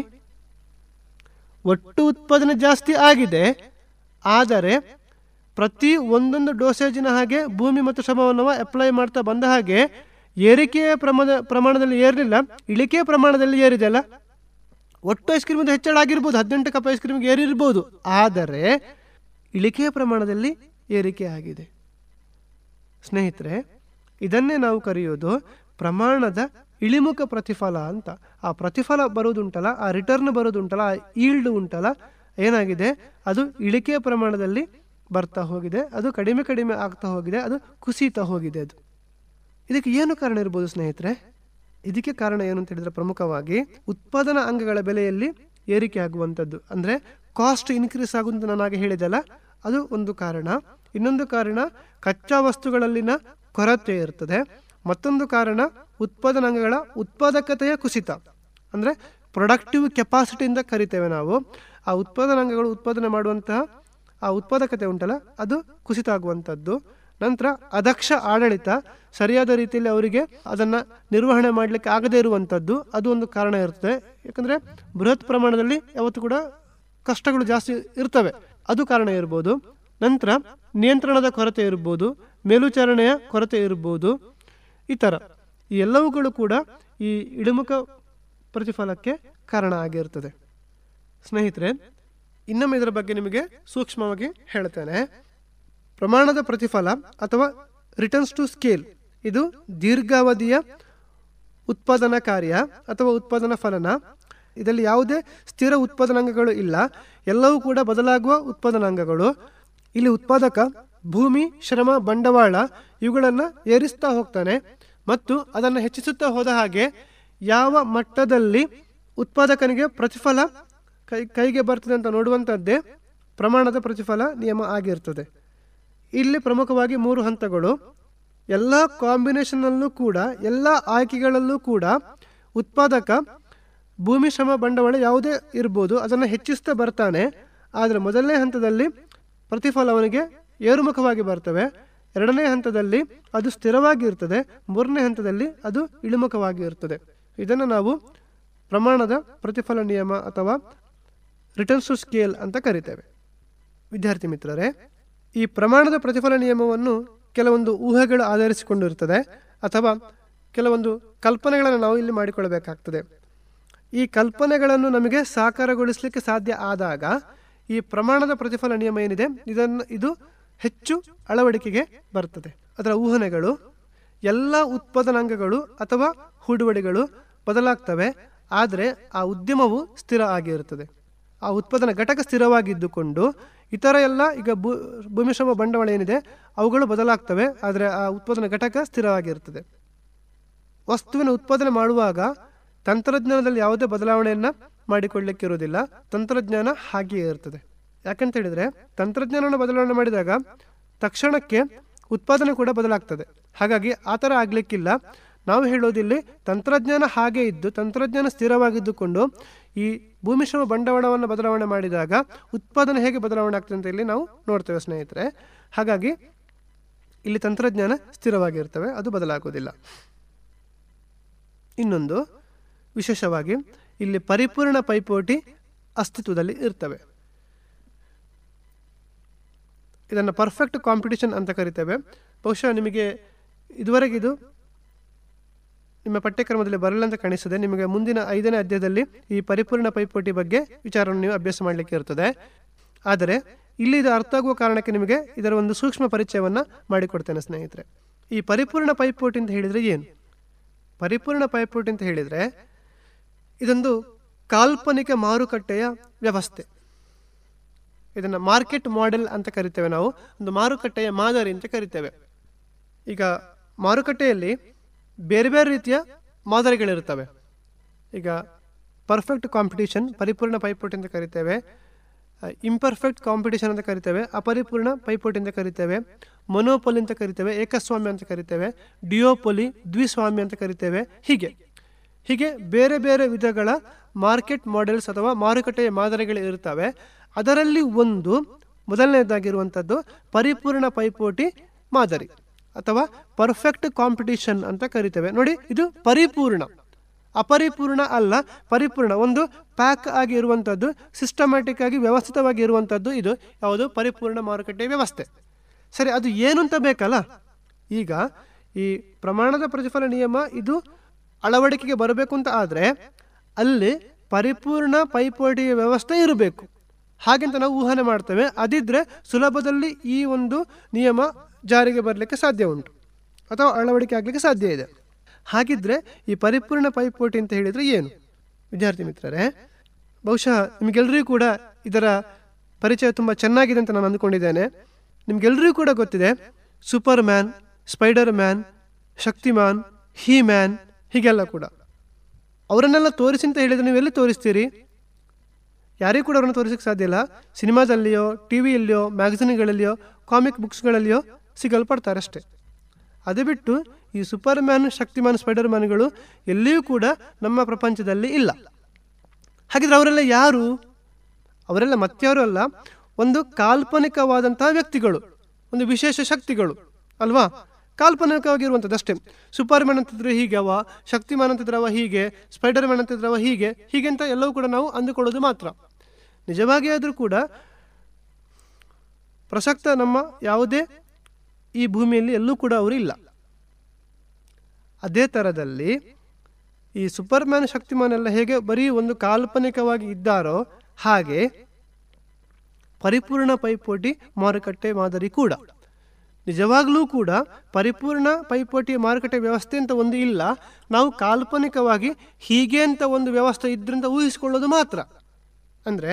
ಒಟ್ಟು ಉತ್ಪಾದನೆ ಜಾಸ್ತಿ ಆಗಿದೆ ಆದರೆ ಪ್ರತಿ ಒಂದೊಂದು ಡೋಸೇಜಿನ ಹಾಗೆ ಭೂಮಿ ಮತ್ತು ಶ್ರಮವನ್ನು ಅಪ್ಲೈ ಮಾಡ್ತಾ ಬಂದ ಹಾಗೆ ಏರಿಕೆಯ ಪ್ರಮಾಣ ಪ್ರಮಾಣದಲ್ಲಿ ಏರಲಿಲ್ಲ ಇಳಿಕೆಯ ಪ್ರಮಾಣದಲ್ಲಿ ಏರಿದೆಯಲ್ಲ ಒಟ್ಟು ಐಸ್ ಕ್ರೀಮ್ ಹೆಚ್ಚಳ ಆಗಿರ್ಬೋದು ಹದಿನೆಂಟು ಕಪ್ ಐಸ್ ಕ್ರೀಮ್ಗೆ ಏರಿರ್ಬೋದು ಆದರೆ ಇಳಿಕೆಯ ಪ್ರಮಾಣದಲ್ಲಿ ಏರಿಕೆ ಆಗಿದೆ ಸ್ನೇಹಿತರೆ ಇದನ್ನೇ ನಾವು ಕರೆಯೋದು ಪ್ರಮಾಣದ ಇಳಿಮುಖ ಪ್ರತಿಫಲ ಅಂತ ಆ ಪ್ರತಿಫಲ ಬರೋದುಂಟಲ್ಲ ಆ ರಿಟರ್ನ್ ಬರೋದುಂಟಲ್ಲ ಆ ಈಲ್ಡ್ ಉಂಟಲ್ಲ ಏನಾಗಿದೆ ಅದು ಇಳಿಕೆಯ ಪ್ರಮಾಣದಲ್ಲಿ ಬರ್ತಾ ಹೋಗಿದೆ ಅದು ಕಡಿಮೆ ಕಡಿಮೆ ಆಗ್ತಾ ಹೋಗಿದೆ ಅದು ಕುಸಿತಾ ಹೋಗಿದೆ ಅದು ಇದಕ್ಕೆ ಏನು ಕಾರಣ ಇರ್ಬೋದು ಸ್ನೇಹಿತರೆ ಇದಕ್ಕೆ ಕಾರಣ ಏನು ಅಂತ ಹೇಳಿದ್ರೆ ಪ್ರಮುಖವಾಗಿ ಉತ್ಪಾದನಾ ಅಂಗಗಳ ಬೆಲೆಯಲ್ಲಿ ಏರಿಕೆ ಆಗುವಂಥದ್ದು ಅಂದರೆ ಕಾಸ್ಟ್ ಇನ್ಕ್ರೀಸ್ ಆಗುವಂತ ನಾನು ಹಾಗೆ ಹೇಳಿದೆಲ್ಲ ಅದು ಒಂದು ಕಾರಣ ಇನ್ನೊಂದು ಕಾರಣ ಕಚ್ಚಾ ವಸ್ತುಗಳಲ್ಲಿನ ಕೊರತೆ ಇರ್ತದೆ ಮತ್ತೊಂದು ಕಾರಣ ಉತ್ಪಾದನಾಂಗಗಳ ಉತ್ಪಾದಕತೆಯ ಕುಸಿತ ಅಂದರೆ ಪ್ರೊಡಕ್ಟಿವ್ ಕೆಪಾಸಿಟಿಯಿಂದ ಕರಿತೇವೆ ನಾವು ಆ ಉತ್ಪಾದನಾಂಗಗಳು ಉತ್ಪಾದನೆ ಮಾಡುವಂತಹ ಆ ಉತ್ಪಾದಕತೆ ಉಂಟಲ್ಲ ಅದು ಕುಸಿತ ಆಗುವಂಥದ್ದು ನಂತರ ಅದಕ್ಷ ಆಡಳಿತ ಸರಿಯಾದ ರೀತಿಯಲ್ಲಿ ಅವರಿಗೆ ಅದನ್ನು ನಿರ್ವಹಣೆ ಮಾಡಲಿಕ್ಕೆ ಆಗದೇ ಇರುವಂಥದ್ದು ಅದು ಒಂದು ಕಾರಣ ಇರ್ತದೆ ಯಾಕಂದರೆ ಬೃಹತ್ ಪ್ರಮಾಣದಲ್ಲಿ ಯಾವತ್ತೂ ಕೂಡ ಕಷ್ಟಗಳು ಜಾಸ್ತಿ ಇರ್ತವೆ ಅದು ಕಾರಣ ಇರ್ಬೋದು ನಂತರ ನಿಯಂತ್ರಣದ ಕೊರತೆ ಇರ್ಬೋದು ಮೇಲ್ವಿಚಾರಣೆಯ ಕೊರತೆ ಇರ್ಬೋದು ಈ ಥರ ಈ ಎಲ್ಲವುಗಳು ಕೂಡ ಈ ಇಳಿಮುಖ ಪ್ರತಿಫಲಕ್ಕೆ ಕಾರಣ ಆಗಿರ್ತದೆ ಸ್ನೇಹಿತರೆ ಇನ್ನೊಮ್ಮೆ ಇದರ ಬಗ್ಗೆ ನಿಮಗೆ ಸೂಕ್ಷ್ಮವಾಗಿ ಹೇಳ್ತೇನೆ ಪ್ರಮಾಣದ ಪ್ರತಿಫಲ ಅಥವಾ ರಿಟರ್ನ್ಸ್ ಟು ಸ್ಕೇಲ್ ಇದು ದೀರ್ಘಾವಧಿಯ ಉತ್ಪಾದನಾ ಕಾರ್ಯ ಅಥವಾ ಉತ್ಪಾದನಾ ಫಲನ ಇದರಲ್ಲಿ ಯಾವುದೇ ಸ್ಥಿರ ಉತ್ಪಾದನಾಂಗಗಳು ಇಲ್ಲ ಎಲ್ಲವೂ ಕೂಡ ಬದಲಾಗುವ ಉತ್ಪಾದನಾಂಗಗಳು ಇಲ್ಲಿ ಉತ್ಪಾದಕ ಭೂಮಿ ಶ್ರಮ ಬಂಡವಾಳ ಇವುಗಳನ್ನು ಏರಿಸ್ತಾ ಹೋಗ್ತಾನೆ ಮತ್ತು ಅದನ್ನು ಹೆಚ್ಚಿಸುತ್ತಾ ಹೋದ ಹಾಗೆ ಯಾವ ಮಟ್ಟದಲ್ಲಿ ಉತ್ಪಾದಕನಿಗೆ ಪ್ರತಿಫಲ ಕೈ ಕೈಗೆ ಬರ್ತದೆ ಅಂತ ನೋಡುವಂಥದ್ದೇ ಪ್ರಮಾಣದ ಪ್ರತಿಫಲ ನಿಯಮ ಆಗಿರ್ತದೆ ಇಲ್ಲಿ ಪ್ರಮುಖವಾಗಿ ಮೂರು ಹಂತಗಳು ಎಲ್ಲ ಕಾಂಬಿನೇಷನ್ನಲ್ಲೂ ಕೂಡ ಎಲ್ಲ ಆಯ್ಕೆಗಳಲ್ಲೂ ಕೂಡ ಉತ್ಪಾದಕ ಭೂಮಿ ಶ್ರಮ ಬಂಡವಾಳ ಯಾವುದೇ ಇರ್ಬೋದು ಅದನ್ನು ಹೆಚ್ಚಿಸ್ತಾ ಬರ್ತಾನೆ ಆದರೆ ಮೊದಲನೇ ಹಂತದಲ್ಲಿ ಪ್ರತಿಫಲ ಅವನಿಗೆ ಏರುಮುಖವಾಗಿ ಬರ್ತವೆ ಎರಡನೇ ಹಂತದಲ್ಲಿ ಅದು ಸ್ಥಿರವಾಗಿ ಇರ್ತದೆ ಮೂರನೇ ಹಂತದಲ್ಲಿ ಅದು ಇಳಿಮುಖವಾಗಿ ಇರ್ತದೆ ಇದನ್ನು ನಾವು ಪ್ರಮಾಣದ ಪ್ರತಿಫಲ ನಿಯಮ ಅಥವಾ ರಿಟರ್ನ್ಸ್ ಟು ಸ್ಕೇಲ್ ಅಂತ ಕರಿತೇವೆ ವಿದ್ಯಾರ್ಥಿ ಮಿತ್ರರೇ ಈ ಪ್ರಮಾಣದ ಪ್ರತಿಫಲ ನಿಯಮವನ್ನು ಕೆಲವೊಂದು ಊಹೆಗಳು ಆಧರಿಸಿಕೊಂಡಿರ್ತದೆ ಅಥವಾ ಕೆಲವೊಂದು ಕಲ್ಪನೆಗಳನ್ನು ನಾವು ಇಲ್ಲಿ ಮಾಡಿಕೊಳ್ಳಬೇಕಾಗ್ತದೆ ಈ ಕಲ್ಪನೆಗಳನ್ನು ನಮಗೆ ಸಾಕಾರಗೊಳಿಸಲಿಕ್ಕೆ ಸಾಧ್ಯ ಆದಾಗ ಈ ಪ್ರಮಾಣದ ಪ್ರತಿಫಲ ನಿಯಮ ಏನಿದೆ ಇದನ್ನು ಇದು ಹೆಚ್ಚು ಅಳವಡಿಕೆಗೆ ಬರ್ತದೆ ಅದರ ಊಹನೆಗಳು ಎಲ್ಲ ಉತ್ಪಾದನಾಂಗಗಳು ಅಥವಾ ಹೂಡುವಳಿಗಳು ಬದಲಾಗ್ತವೆ ಆದರೆ ಆ ಉದ್ಯಮವು ಸ್ಥಿರ ಆಗಿರುತ್ತದೆ ಆ ಉತ್ಪಾದನಾ ಘಟಕ ಸ್ಥಿರವಾಗಿದ್ದುಕೊಂಡು ಇತರ ಎಲ್ಲ ಈಗ ಭೂ ಭೂಮಿಶ್ರಮ ಬಂಡವಾಳ ಏನಿದೆ ಅವುಗಳು ಬದಲಾಗ್ತವೆ ಆದರೆ ಆ ಉತ್ಪಾದನಾ ಘಟಕ ಸ್ಥಿರವಾಗಿರ್ತದೆ ವಸ್ತುವಿನ ಉತ್ಪಾದನೆ ಮಾಡುವಾಗ ತಂತ್ರಜ್ಞಾನದಲ್ಲಿ ಯಾವುದೇ ಬದಲಾವಣೆಯನ್ನು ಮಾಡಿಕೊಳ್ಳಿಕ್ಕಿರೋದಿಲ್ಲ ತಂತ್ರಜ್ಞಾನ ಹಾಗೆಯೇ ಇರ್ತದೆ ಯಾಕಂತ ಹೇಳಿದರೆ ತಂತ್ರಜ್ಞಾನವನ್ನು ಬದಲಾವಣೆ ಮಾಡಿದಾಗ ತಕ್ಷಣಕ್ಕೆ ಉತ್ಪಾದನೆ ಕೂಡ ಬದಲಾಗ್ತದೆ ಹಾಗಾಗಿ ಆ ಥರ ಆಗಲಿಕ್ಕಿಲ್ಲ ನಾವು ಹೇಳೋದಿಲ್ಲಿ ತಂತ್ರಜ್ಞಾನ ಹಾಗೆ ಇದ್ದು ತಂತ್ರಜ್ಞಾನ ಸ್ಥಿರವಾಗಿದ್ದುಕೊಂಡು ಈ ಭೂಮಿಶ್ರಮ ಬಂಡವಾಳವನ್ನು ಬದಲಾವಣೆ ಮಾಡಿದಾಗ ಉತ್ಪಾದನೆ ಹೇಗೆ ಬದಲಾವಣೆ ಆಗ್ತದೆ ಅಂತ ಇಲ್ಲಿ ನಾವು ನೋಡ್ತೇವೆ ಸ್ನೇಹಿತರೆ ಹಾಗಾಗಿ ಇಲ್ಲಿ ತಂತ್ರಜ್ಞಾನ ಸ್ಥಿರವಾಗಿರ್ತವೆ ಅದು ಬದಲಾಗೋದಿಲ್ಲ ಇನ್ನೊಂದು ವಿಶೇಷವಾಗಿ ಇಲ್ಲಿ ಪರಿಪೂರ್ಣ ಪೈಪೋಟಿ ಅಸ್ತಿತ್ವದಲ್ಲಿ ಇರ್ತವೆ ಇದನ್ನು ಪರ್ಫೆಕ್ಟ್ ಕಾಂಪಿಟಿಷನ್ ಅಂತ ಕರಿತೇವೆ ಬಹುಶಃ ನಿಮಗೆ ಇದುವರೆಗೆ ಇದು ನಿಮ್ಮ ಪಠ್ಯಕ್ರಮದಲ್ಲಿ ಬರಲ್ಲ ಅಂತ ಕಾಣಿಸ್ತದೆ ನಿಮಗೆ ಮುಂದಿನ ಐದನೇ ಅಧ್ಯಾಯದಲ್ಲಿ ಈ ಪರಿಪೂರ್ಣ ಪೈಪೋಟಿ ಬಗ್ಗೆ ವಿಚಾರವನ್ನು ನೀವು ಅಭ್ಯಾಸ ಮಾಡಲಿಕ್ಕೆ ಇರ್ತದೆ ಆದರೆ ಇಲ್ಲಿ ಇದು ಅರ್ಥ ಆಗುವ ಕಾರಣಕ್ಕೆ ನಿಮಗೆ ಇದರ ಒಂದು ಸೂಕ್ಷ್ಮ ಪರಿಚಯವನ್ನು ಮಾಡಿಕೊಡ್ತೇನೆ ಸ್ನೇಹಿತರೆ ಈ ಪರಿಪೂರ್ಣ ಪೈಪೋಟಿ ಅಂತ ಹೇಳಿದರೆ ಏನು ಪರಿಪೂರ್ಣ ಪೈಪೋಟಿ ಅಂತ ಹೇಳಿದರೆ ಇದೊಂದು ಕಾಲ್ಪನಿಕ ಮಾರುಕಟ್ಟೆಯ ವ್ಯವಸ್ಥೆ ಇದನ್ನು ಮಾರ್ಕೆಟ್ ಮಾಡೆಲ್ ಅಂತ ಕರಿತೇವೆ ನಾವು ಒಂದು ಮಾರುಕಟ್ಟೆಯ ಮಾದರಿ ಅಂತ ಕರಿತೇವೆ ಈಗ ಮಾರುಕಟ್ಟೆಯಲ್ಲಿ ಬೇರೆ ಬೇರೆ ರೀತಿಯ ಮಾದರಿಗಳಿರ್ತವೆ ಈಗ ಪರ್ಫೆಕ್ಟ್ ಕಾಂಪಿಟಿಷನ್ ಪರಿಪೂರ್ಣ ಪೈಪೋಟಿ ಅಂತ ಕರಿತೇವೆ ಇಂಪರ್ಫೆಕ್ಟ್ ಕಾಂಪಿಟಿಷನ್ ಅಂತ ಕರಿತೇವೆ ಅಪರಿಪೂರ್ಣ ಪೈಪೋಟಿ ಅಂತ ಕರಿತೇವೆ ಮೊನೋಪೊಲಿ ಅಂತ ಕರಿತೇವೆ ಏಕಸ್ವಾಮ್ಯ ಅಂತ ಕರಿತೇವೆ ಡಿಯೋಪೊಲಿ ದ್ವಿಸ್ವಾಮ್ಯ ಅಂತ ಕರಿತೇವೆ ಹೀಗೆ ಹೀಗೆ ಬೇರೆ ಬೇರೆ ವಿಧಗಳ ಮಾರ್ಕೆಟ್ ಮಾಡೆಲ್ಸ್ ಅಥವಾ ಮಾರುಕಟ್ಟೆಯ ಮಾದರಿಗಳು ಇರ್ತವೆ ಅದರಲ್ಲಿ ಒಂದು ಮೊದಲನೇದಾಗಿರುವಂಥದ್ದು ಪರಿಪೂರ್ಣ ಪೈಪೋಟಿ ಮಾದರಿ ಅಥವಾ ಪರ್ಫೆಕ್ಟ್ ಕಾಂಪಿಟಿಷನ್ ಅಂತ ಕರಿತೇವೆ ನೋಡಿ ಇದು ಪರಿಪೂರ್ಣ ಅಪರಿಪೂರ್ಣ ಅಲ್ಲ ಪರಿಪೂರ್ಣ ಒಂದು ಪ್ಯಾಕ್ ಆಗಿ ಇರುವಂಥದ್ದು ಸಿಸ್ಟಮ್ಯಾಟಿಕ್ ಆಗಿ ವ್ಯವಸ್ಥಿತವಾಗಿ ಇರುವಂಥದ್ದು ಇದು ಯಾವುದು ಪರಿಪೂರ್ಣ ಮಾರುಕಟ್ಟೆ ವ್ಯವಸ್ಥೆ ಸರಿ ಅದು ಏನು ಅಂತ ಬೇಕಲ್ಲ ಈಗ ಈ ಪ್ರಮಾಣದ ಪ್ರತಿಫಲ ನಿಯಮ ಇದು ಅಳವಡಿಕೆಗೆ ಬರಬೇಕು ಅಂತ ಆದರೆ ಅಲ್ಲಿ ಪರಿಪೂರ್ಣ ಪೈಪೋಟಿಯ ವ್ಯವಸ್ಥೆ ಇರಬೇಕು ಹಾಗೆಂತ ನಾವು ಊಹನೆ ಮಾಡ್ತೇವೆ ಅದಿದ್ರೆ ಸುಲಭದಲ್ಲಿ ಈ ಒಂದು ನಿಯಮ ಜಾರಿಗೆ ಬರಲಿಕ್ಕೆ ಸಾಧ್ಯ ಉಂಟು ಅಥವಾ ಅಳವಡಿಕೆ ಆಗಲಿಕ್ಕೆ ಸಾಧ್ಯ ಇದೆ ಹಾಗಿದ್ರೆ ಈ ಪರಿಪೂರ್ಣ ಪೈಪೋಟಿ ಅಂತ ಹೇಳಿದರೆ ಏನು ವಿದ್ಯಾರ್ಥಿ ಮಿತ್ರರೇ ಬಹುಶಃ ನಿಮಗೆಲ್ಲರಿಗೂ ಕೂಡ ಇದರ ಪರಿಚಯ ತುಂಬ ಚೆನ್ನಾಗಿದೆ ಅಂತ ನಾನು ಅಂದ್ಕೊಂಡಿದ್ದೇನೆ ನಿಮಗೆಲ್ಲರಿಗೂ ಕೂಡ ಗೊತ್ತಿದೆ Superman Spider Man Shaktimaan He Man ಹೀಗೆಲ್ಲ ಕೂಡ ಅವರನ್ನೆಲ್ಲ ತೋರಿಸಿ ಅಂತ ಹೇಳಿದರೆ ನೀವು ಎಲ್ಲಿ ತೋರಿಸ್ತೀರಿ ಯಾರಿಗೂ ಕೂಡ ಅವರನ್ನು ತೋರಿಸಕ್ಕೆ ಸಾಧ್ಯ ಇಲ್ಲ ಸಿನಿಮಾದಲ್ಲಿಯೋ ಟಿ ವಿಯಲ್ಲಿಯೋ ಮ್ಯಾಗಝಿನ್ಗಳಲ್ಲಿಯೋ ಕಾಮಿಕ್ ಬುಕ್ಸ್ಗಳಲ್ಲಿಯೋ ಸಿಗಲ್ಪಡ್ತಾರೆ ಅಷ್ಟೇ ಅದು ಬಿಟ್ಟು ಈ ಸೂಪರ್ ಮ್ಯಾನ್ ಶಕ್ತಿಮಾನ್ ಸ್ಪೈಡರ್ ಮ್ಯಾನ್ಗಳು ಎಲ್ಲಿಯೂ ಕೂಡ ನಮ್ಮ ಪ್ರಪಂಚದಲ್ಲಿ ಇಲ್ಲ ಹಾಗಿದ್ರೆ ಅವರೆಲ್ಲ ಯಾರು ಅವರೆಲ್ಲ ಮತ್ಯಾರು ಅಲ್ಲ ಒಂದು ಕಾಲ್ಪನಿಕವಾದಂತಹ ವ್ಯಕ್ತಿಗಳು ಒಂದು ವಿಶೇಷ ಶಕ್ತಿಗಳು ಅಲ್ವಾ ಕಾಲ್ಪನಿಕವಾಗಿರುವಂಥದ್ದು ಅಷ್ಟೇ ಸೂಪರ್ ಮ್ಯಾನ್ ಅಂತಿದ್ರೆ ಹೀಗೆ ಅವ ಶಕ್ತಿಮಾನ್ ಅಂತಿದ್ರೆ ಅವ ಹೀಗೆ ಸ್ಪೈಡರ್ ಮ್ಯಾನ್ ಅಂತಿದ್ರೆ ಅವ ಹೀಗೆ ಹೀಗೆ ಅಂತ ಎಲ್ಲವೂ ಕೂಡ ನಾವು ಅಂದುಕೊಳ್ಳೋದು ಮಾತ್ರ ನಿಜವಾಗಿ ಆದರೂ ಕೂಡ ಪ್ರಸಕ್ತ ನಮ್ಮ ಯಾವುದೇ ಈ ಭೂಮಿಯಲ್ಲಿ ಎಲ್ಲೂ ಕೂಡ ಅವರು ಇಲ್ಲ ಅದೇ ಥರದಲ್ಲಿ ಈ ಸೂಪರ್ ಮ್ಯಾನ್ ಶಕ್ತಿಮಾನ್ ಎಲ್ಲ ಹೇಗೆ ಬರೀ ಒಂದು ಕಾಲ್ಪನಿಕವಾಗಿ ಇದ್ದಾರೋ ಹಾಗೆ ಪರಿಪೂರ್ಣ ಪೈಪೋಟಿ ಮಾರುಕಟ್ಟೆ ಮಾದರಿ ಕೂಡ ನಿಜವಾಗ್ಲೂ ಕೂಡ ಪರಿಪೂರ್ಣ ಪೈಪೋಟಿ ಮಾರುಕಟ್ಟೆ ವ್ಯವಸ್ಥೆ ಅಂತ ಒಂದು ಇಲ್ಲ ನಾವು ಕಾಲ್ಪನಿಕವಾಗಿ ಹೀಗೆ ಅಂತ ಒಂದು ವ್ಯವಸ್ಥೆ ಇದ್ರಿಂದ ಊಹಿಸಿಕೊಳ್ಳೋದು ಮಾತ್ರ ಅಂದರೆ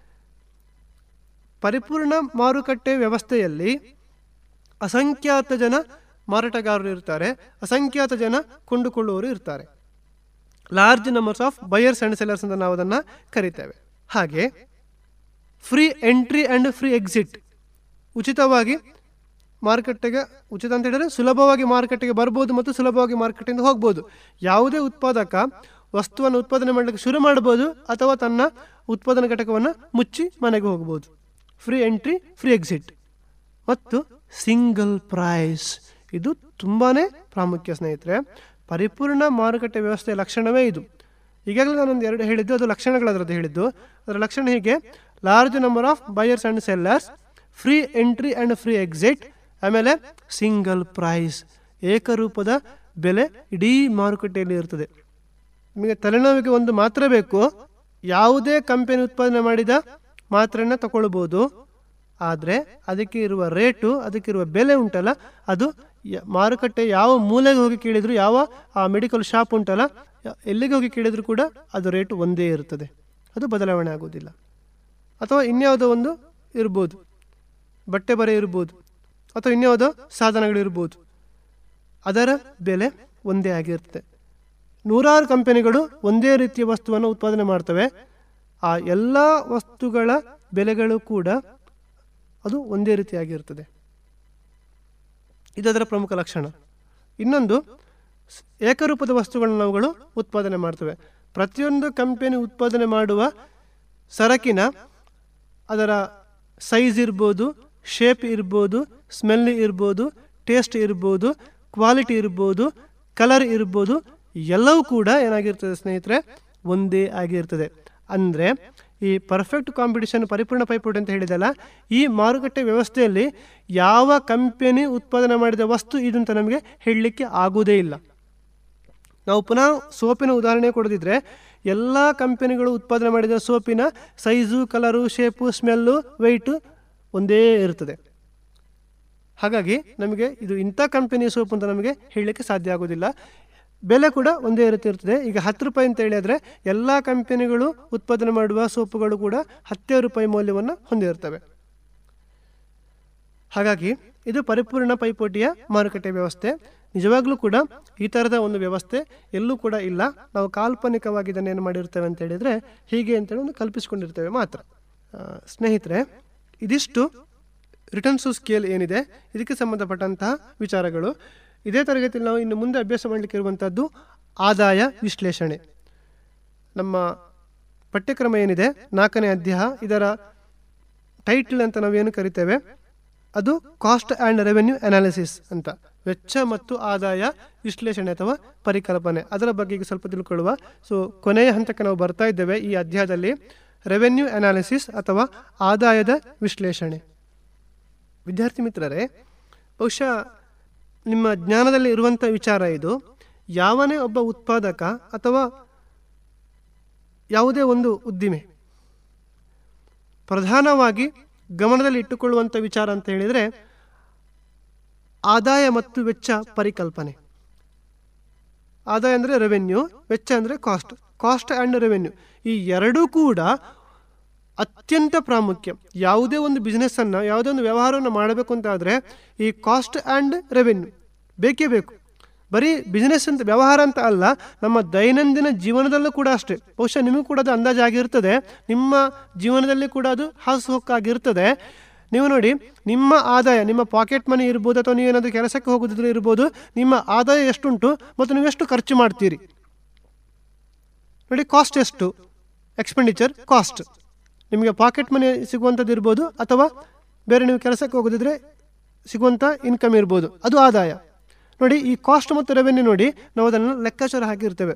ಪರಿಪೂರ್ಣ ಮಾರುಕಟ್ಟೆ ವ್ಯವಸ್ಥೆಯಲ್ಲಿ ಅಸಂಖ್ಯಾತ ಜನ ಮಾರಾಟಗಾರರು ಇರ್ತಾರೆ ಅಸಂಖ್ಯಾತ ಜನ ಕೊಂಡುಕೊಳ್ಳುವವರು ಇರ್ತಾರೆ large numbers of buyers and sellers ಅಂತ ನಾವು ಅದನ್ನು ಕರಿತೇವೆ ಹಾಗೆ free entry and free exit ಉಚಿತವಾಗಿ ಮಾರುಕಟ್ಟೆಗೆ ಉಚಿತ ಅಂತ ಹೇಳಿದ್ರೆ ಸುಲಭವಾಗಿ ಮಾರುಕಟ್ಟೆಗೆ ಬರ್ಬೋದು ಮತ್ತು ಸುಲಭವಾಗಿ ಮಾರುಕಟ್ಟೆಯಿಂದ ಹೋಗ್ಬೋದು ಯಾವುದೇ ಉತ್ಪಾದಕ ವಸ್ತುವನ್ನು ಉತ್ಪಾದನೆ ಮಾಡಲಿಕ್ಕೆ ಶುರು ಮಾಡ್ಬೋದು ಅಥವಾ ತನ್ನ ಉತ್ಪಾದನಾ ಘಟಕವನ್ನು ಮುಚ್ಚಿ ಮನೆಗೆ ಹೋಗ್ಬೋದು ಫ್ರೀ ಎಂಟ್ರಿ ಫ್ರೀ ಎಕ್ಸಿಟ್ ಮತ್ತು ಸಿಂಗಲ್ ಪ್ರೈಸ್ ಇದು ತುಂಬಾ ಪ್ರಾಮುಖ್ಯ ಸ್ನೇಹಿತರೆ ಪರಿಪೂರ್ಣ ಮಾರುಕಟ್ಟೆ ವ್ಯವಸ್ಥೆಯ ಲಕ್ಷಣವೇ ಇದು ಈಗಾಗಲೇ ನಾನೊಂದು ಎರಡು ಹೇಳಿದ್ದು ಅದು ಲಕ್ಷಣಗಳು ಅದರದ್ದು ಹೇಳಿದ್ದು ಅದರ ಲಕ್ಷಣ ಹೀಗೆ large number of buyers and sellers free entry and free exit ಆಮೇಲೆ ಸಿಂಗಲ್ ಪ್ರೈಸ್ ಏಕರೂಪದ ಬೆಲೆ ಇಡೀ ಮಾರುಕಟ್ಟೆಯಲ್ಲಿ ಇರ್ತದೆ ನಿಮಗೆ ತಲೆನೋವಿಗೆ ಒಂದು ಮಾತ್ರ ಬೇಕು ಯಾವುದೇ ಕಂಪನಿ ಉತ್ಪಾದನೆ ಮಾಡಿದ ಮಾತ್ರೆನ ತಗೊಳ್ಬೋದು ಆದರೆ ಅದಕ್ಕೆ ಇರುವ ರೇಟು ಅದಕ್ಕಿರುವ ಬೆಲೆ ಉಂಟಲ್ಲ ಅದು ಯ- ಮಾರುಕಟ್ಟೆ ಯಾವ ಮೂಲೆಗೆ ಹೋಗಿ ಕೇಳಿದ್ರು ಯಾವ ಆ ಮೆಡಿಕಲ್ ಶಾಪ್ ಉಂಟಲ್ಲ ಯ- ಎಲ್ಲಿಗೆ ಹೋಗಿ ಕೇಳಿದ್ರು ಕೂಡ ಅದು ರೇಟು ಒಂದೇ ಇರ್ತದೆ ಅದು ಬದಲಾವಣೆ ಆಗೋದಿಲ್ಲ ಅಥವಾ ಇನ್ಯಾವುದೋ ಒಂದು ಇರ್ಬೋದು ಬಟ್ಟೆ ಬರೆ ಇರ್ಬೋದು ಅಥವಾ ಇನ್ಯಾವುದೋ ಸಾಧನಗಳಿರ್ಬೋದು ಅದರ ಬೆಲೆ ಒಂದೇ ಆಗಿರ್ತದೆ ನೂರಾರು ಕಂಪನಿಗಳು ಒಂದೇ ರೀತಿಯ ವಸ್ತುವನ್ನು ಉತ್ಪಾದನೆ ಮಾಡ್ತವೆ ಆ ಎಲ್ಲ ವಸ್ತುಗಳ ಬೆಲೆಗಳು ಕೂಡ ಅದು ಒಂದೇ ರೀತಿಯಾಗಿರ್ತದೆ ಇದು ಅದರ ಪ್ರಮುಖ ಲಕ್ಷಣ ಇನ್ನೊಂದು ಸ್- ಏಕರೂಪದ ವಸ್ತುಗಳನ್ನು ನಾವುಗಳು ಉತ್ಪಾದನೆ ಮಾಡ್ತವೆ ಪ್ರತಿಯೊಂದು ಕಂಪನಿ ಉತ್ಪಾದನೆ ಮಾಡುವ ಸರಕಿನ ಅದರ ಸೈಜ್ ಇರ್ಬೋದು ಶೇಪ್ ಇರ್ಬೋದು ಸ್ಮೆಲ್ ಇರ್ಬೋದು ಟೇಸ್ಟ್ ಇರ್ಬೋದು ಕ್ವಾಲಿಟಿ ಇರ್ಬೋದು ಕಲರ್ ಇರ್ಬೋದು ಎಲ್ಲವೂ ಕೂಡ ಏನಾಗಿರ್ತದೆ ಸ್ನೇಹಿತರೆ ಒಂದೇ ಆಗಿರ್ತದೆ ಅಂದರೆ ಈ ಪರ್ಫೆಕ್ಟ್ ಕಾಂಪಿಟಿಷನ್ ಪರಿಪೂರ್ಣ ಪೈಪೋಟಿ ಅಂತ ಹೇಳಿದಲ್ಲ ಈ ಮಾರುಕಟ್ಟೆ ವ್ಯವಸ್ಥೆಯಲ್ಲಿ ಯಾವ ಕಂಪನಿ ಉತ್ಪಾದನೆ ಮಾಡಿದ ವಸ್ತು ಇದು ಅಂತ ನಮಗೆ ಹೇಳಲಿಕ್ಕೆ ಆಗುವುದೇ ಇಲ್ಲ ನಾವು ಪುನಃ ಸೋಪಿನ ಉದಾಹರಣೆ ಕೊಡದಿದ್ರೆ ಎಲ್ಲ ಕಂಪನಿಗಳು ಉತ್ಪಾದನೆ ಮಾಡಿದ ಸೋಪಿನ size colour shape smell weight ಒಂದೇ ಇರ್ತದೆ ಹಾಗಾಗಿ ನಮಗೆ ಇದು ಇಂಥ ಕಂಪನಿ ಸೋಪ್ ಅಂತ ನಮಗೆ ಹೇಳಲಿಕ್ಕೆ ಸಾಧ್ಯ ಆಗೋದಿಲ್ಲ ಬೆಲೆ ಕೂಡ ಒಂದೇ ರೀತಿ ಇರ್ತದೆ ಈಗ ಹತ್ತು ರೂಪಾಯಿ ಅಂತ ಹೇಳಿದ್ರೆ ಎಲ್ಲ ಕಂಪನಿಗಳು ಉತ್ಪಾದನೆ ಮಾಡುವ ಸೋಪುಗಳು ಕೂಡ ಹತ್ತೇ ರೂಪಾಯಿ ಮೌಲ್ಯವನ್ನು ಹೊಂದಿರ್ತವೆ ಹಾಗಾಗಿ ಇದು ಪರಿಪೂರ್ಣ ಪೈಪೋಟಿಯ ಮಾರುಕಟ್ಟೆ ವ್ಯವಸ್ಥೆ ನಿಜವಾಗ್ಲೂ ಕೂಡ ಈ ಥರದ ಒಂದು ವ್ಯವಸ್ಥೆ ಎಲ್ಲೂ ಕೂಡ ಇಲ್ಲ ನಾವು ಕಾಲ್ಪನಿಕವಾಗಿ ಇದನ್ನೇನು ಮಾಡಿರ್ತೇವೆ ಅಂತ ಹೇಳಿದರೆ ಹೀಗೆ ಅಂತೇಳಿ ಒಂದು ಕಲ್ಪಿಸಿಕೊಂಡಿರ್ತೇವೆ ಮಾತ್ರ ಆ, ಸ್ನೇಹಿತರೆ ಇದಿಷ್ಟು ರಿಟರ್ನ್ ಟು ಸ್ಕೇಲ್ ಏನಿದೆ ಇದಕ್ಕೆ ಸಂಬಂಧಪಟ್ಟಂತಹ ವಿಚಾರಗಳು ಇದೇ ತರಗತಿಯಲ್ಲಿ ನಾವು ಇನ್ನು ಮುಂದೆ ಅಭ್ಯಾಸ ಮಾಡಲಿಕ್ಕೆ ಇರುವಂಥದ್ದು ಆದಾಯ ವಿಶ್ಲೇಷಣೆ ನಮ್ಮ ಪಠ್ಯಕ್ರಮ ಏನಿದೆ ನಾಲ್ಕನೇ ಅಧ್ಯಾಯ ಇದರ ಟೈಟಲ್ ಅಂತ ನಾವೇನು ಕರಿತೇವೆ ಅದು ಕಾಸ್ಟ್ ಆ್ಯಂಡ್ ರೆವೆನ್ಯೂ ಅನಾಲಿಸಿಸ್ ಅಂತ ವೆಚ್ಚ ಮತ್ತು ಆದಾಯ ವಿಶ್ಲೇಷಣೆ ಅಥವಾ ಪರಿಕಲ್ಪನೆ ಅದರ ಬಗ್ಗೆ ಈಗ ಸ್ವಲ್ಪ ತಿಳ್ಕೊಳ್ಳುವ ಸೊ ಕೊನೆಯ ಹಂತಕ್ಕೆ ನಾವು ಬರ್ತಾ ಇದ್ದೇವೆ ಈ ಅಧ್ಯಾಯದಲ್ಲಿ ರೆವೆನ್ಯೂ ಅನಾಲಿಸಿಸ್ ಅಥವಾ ಆದಾಯದ ವಿಶ್ಲೇಷಣೆ ವಿದ್ಯಾರ್ಥಿ ಮಿತ್ರರೇ ಬಹುಶಃ ನಿಮ್ಮ ಜ್ಞಾನದಲ್ಲಿ ಇರುವಂಥ ವಿಚಾರ ಇದು ಯಾವನೇ ಒಬ್ಬ ಉತ್ಪಾದಕ ಅಥವಾ ಯಾವುದೇ ಒಂದು ಉದ್ದಿಮೆ ಪ್ರಧಾನವಾಗಿ ಗಮನದಲ್ಲಿ ಇಟ್ಟುಕೊಳ್ಳುವಂಥ ವಿಚಾರ ಅಂತ ಹೇಳಿದರೆ ಆದಾಯ ಮತ್ತು ವೆಚ್ಚ ಪರಿಕಲ್ಪನೆ ಆದಾಯ ಅಂದರೆ ರೆವೆನ್ಯೂ ವೆಚ್ಚ ಅಂದರೆ ಕಾಸ್ಟ್ ಕಾಸ್ಟ್ ಆ್ಯಂಡ್ ರೆವೆನ್ಯೂ ಈ ಎರಡೂ ಕೂಡ ಅತ್ಯಂತ ಪ್ರಾಮುಖ್ಯ ಯಾವುದೇ ಒಂದು ಬಿಸ್ನೆಸ್ಸನ್ನು ಯಾವುದೇ ಒಂದು ವ್ಯವಹಾರವನ್ನು ಮಾಡಬೇಕು ಅಂತ ಆದರೆ ಈ ಕಾಸ್ಟ್ ಆ್ಯಂಡ್ ರೆವೆನ್ಯೂ ಬೇಕೇ ಬೇಕು ಬರೀ ಬಿಸ್ನೆಸ್ ಅಂತ ವ್ಯವಹಾರ ಅಂತ ಅಲ್ಲ ನಮ್ಮ ದೈನಂದಿನ ಜೀವನದಲ್ಲೂ ಕೂಡ ಅಷ್ಟೇ ಬಹುಶಃ ನಿಮಗೂ ಕೂಡ ಅದು ಅಂದಾಜಾಗಿರ್ತದೆ ನಿಮ್ಮ ಜೀವನದಲ್ಲಿ ಕೂಡ ಅದು ಹಾಸುಹೊಕ್ಕಾಗಿರ್ತದೆ ನೀವು ನೋಡಿ ನಿಮ್ಮ ಆದಾಯ ನಿಮ್ಮ ಪಾಕೆಟ್ ಮನಿ ಇರ್ಬೋದು ಅಥವಾ ನೀವೇನಾದರೂ ಕೆಲಸಕ್ಕೆ ಹೋಗೋದಿದ್ರೆ ಇರ್ಬೋದು ನಿಮ್ಮ ಆದಾಯ ಎಷ್ಟುಂಟು ಮತ್ತು ನೀವು ಎಷ್ಟು ಖರ್ಚು ಮಾಡ್ತೀರಿ ನೋಡಿ ಕಾಸ್ಟ್ ಎಷ್ಟು ಎಕ್ಸ್ಪೆಂಡಿಚರ್ ಕಾಸ್ಟ್ ನಿಮಗೆ ಪಾಕೆಟ್ ಮನಿ ಸಿಗುವಂಥದ್ದು ಇರ್ಬೋದು ಅಥವಾ ಬೇರೆ ನೀವು ಕೆಲಸಕ್ಕೆ ಹೋಗೋದಿದ್ರೆ ಸಿಗುವಂಥ ಇನ್ಕಮ್ ಇರ್ಬೋದು ಅದು ಆದಾಯ ನೋಡಿ ಈ ಕಾಸ್ಟ್ ಮತ್ತು ರೆವೆನ್ಯೂ ನೋಡಿ ನಾವು ಅದನ್ನು ಲೆಕ್ಕಾಚಾರ ಹಾಕಿರ್ತೇವೆ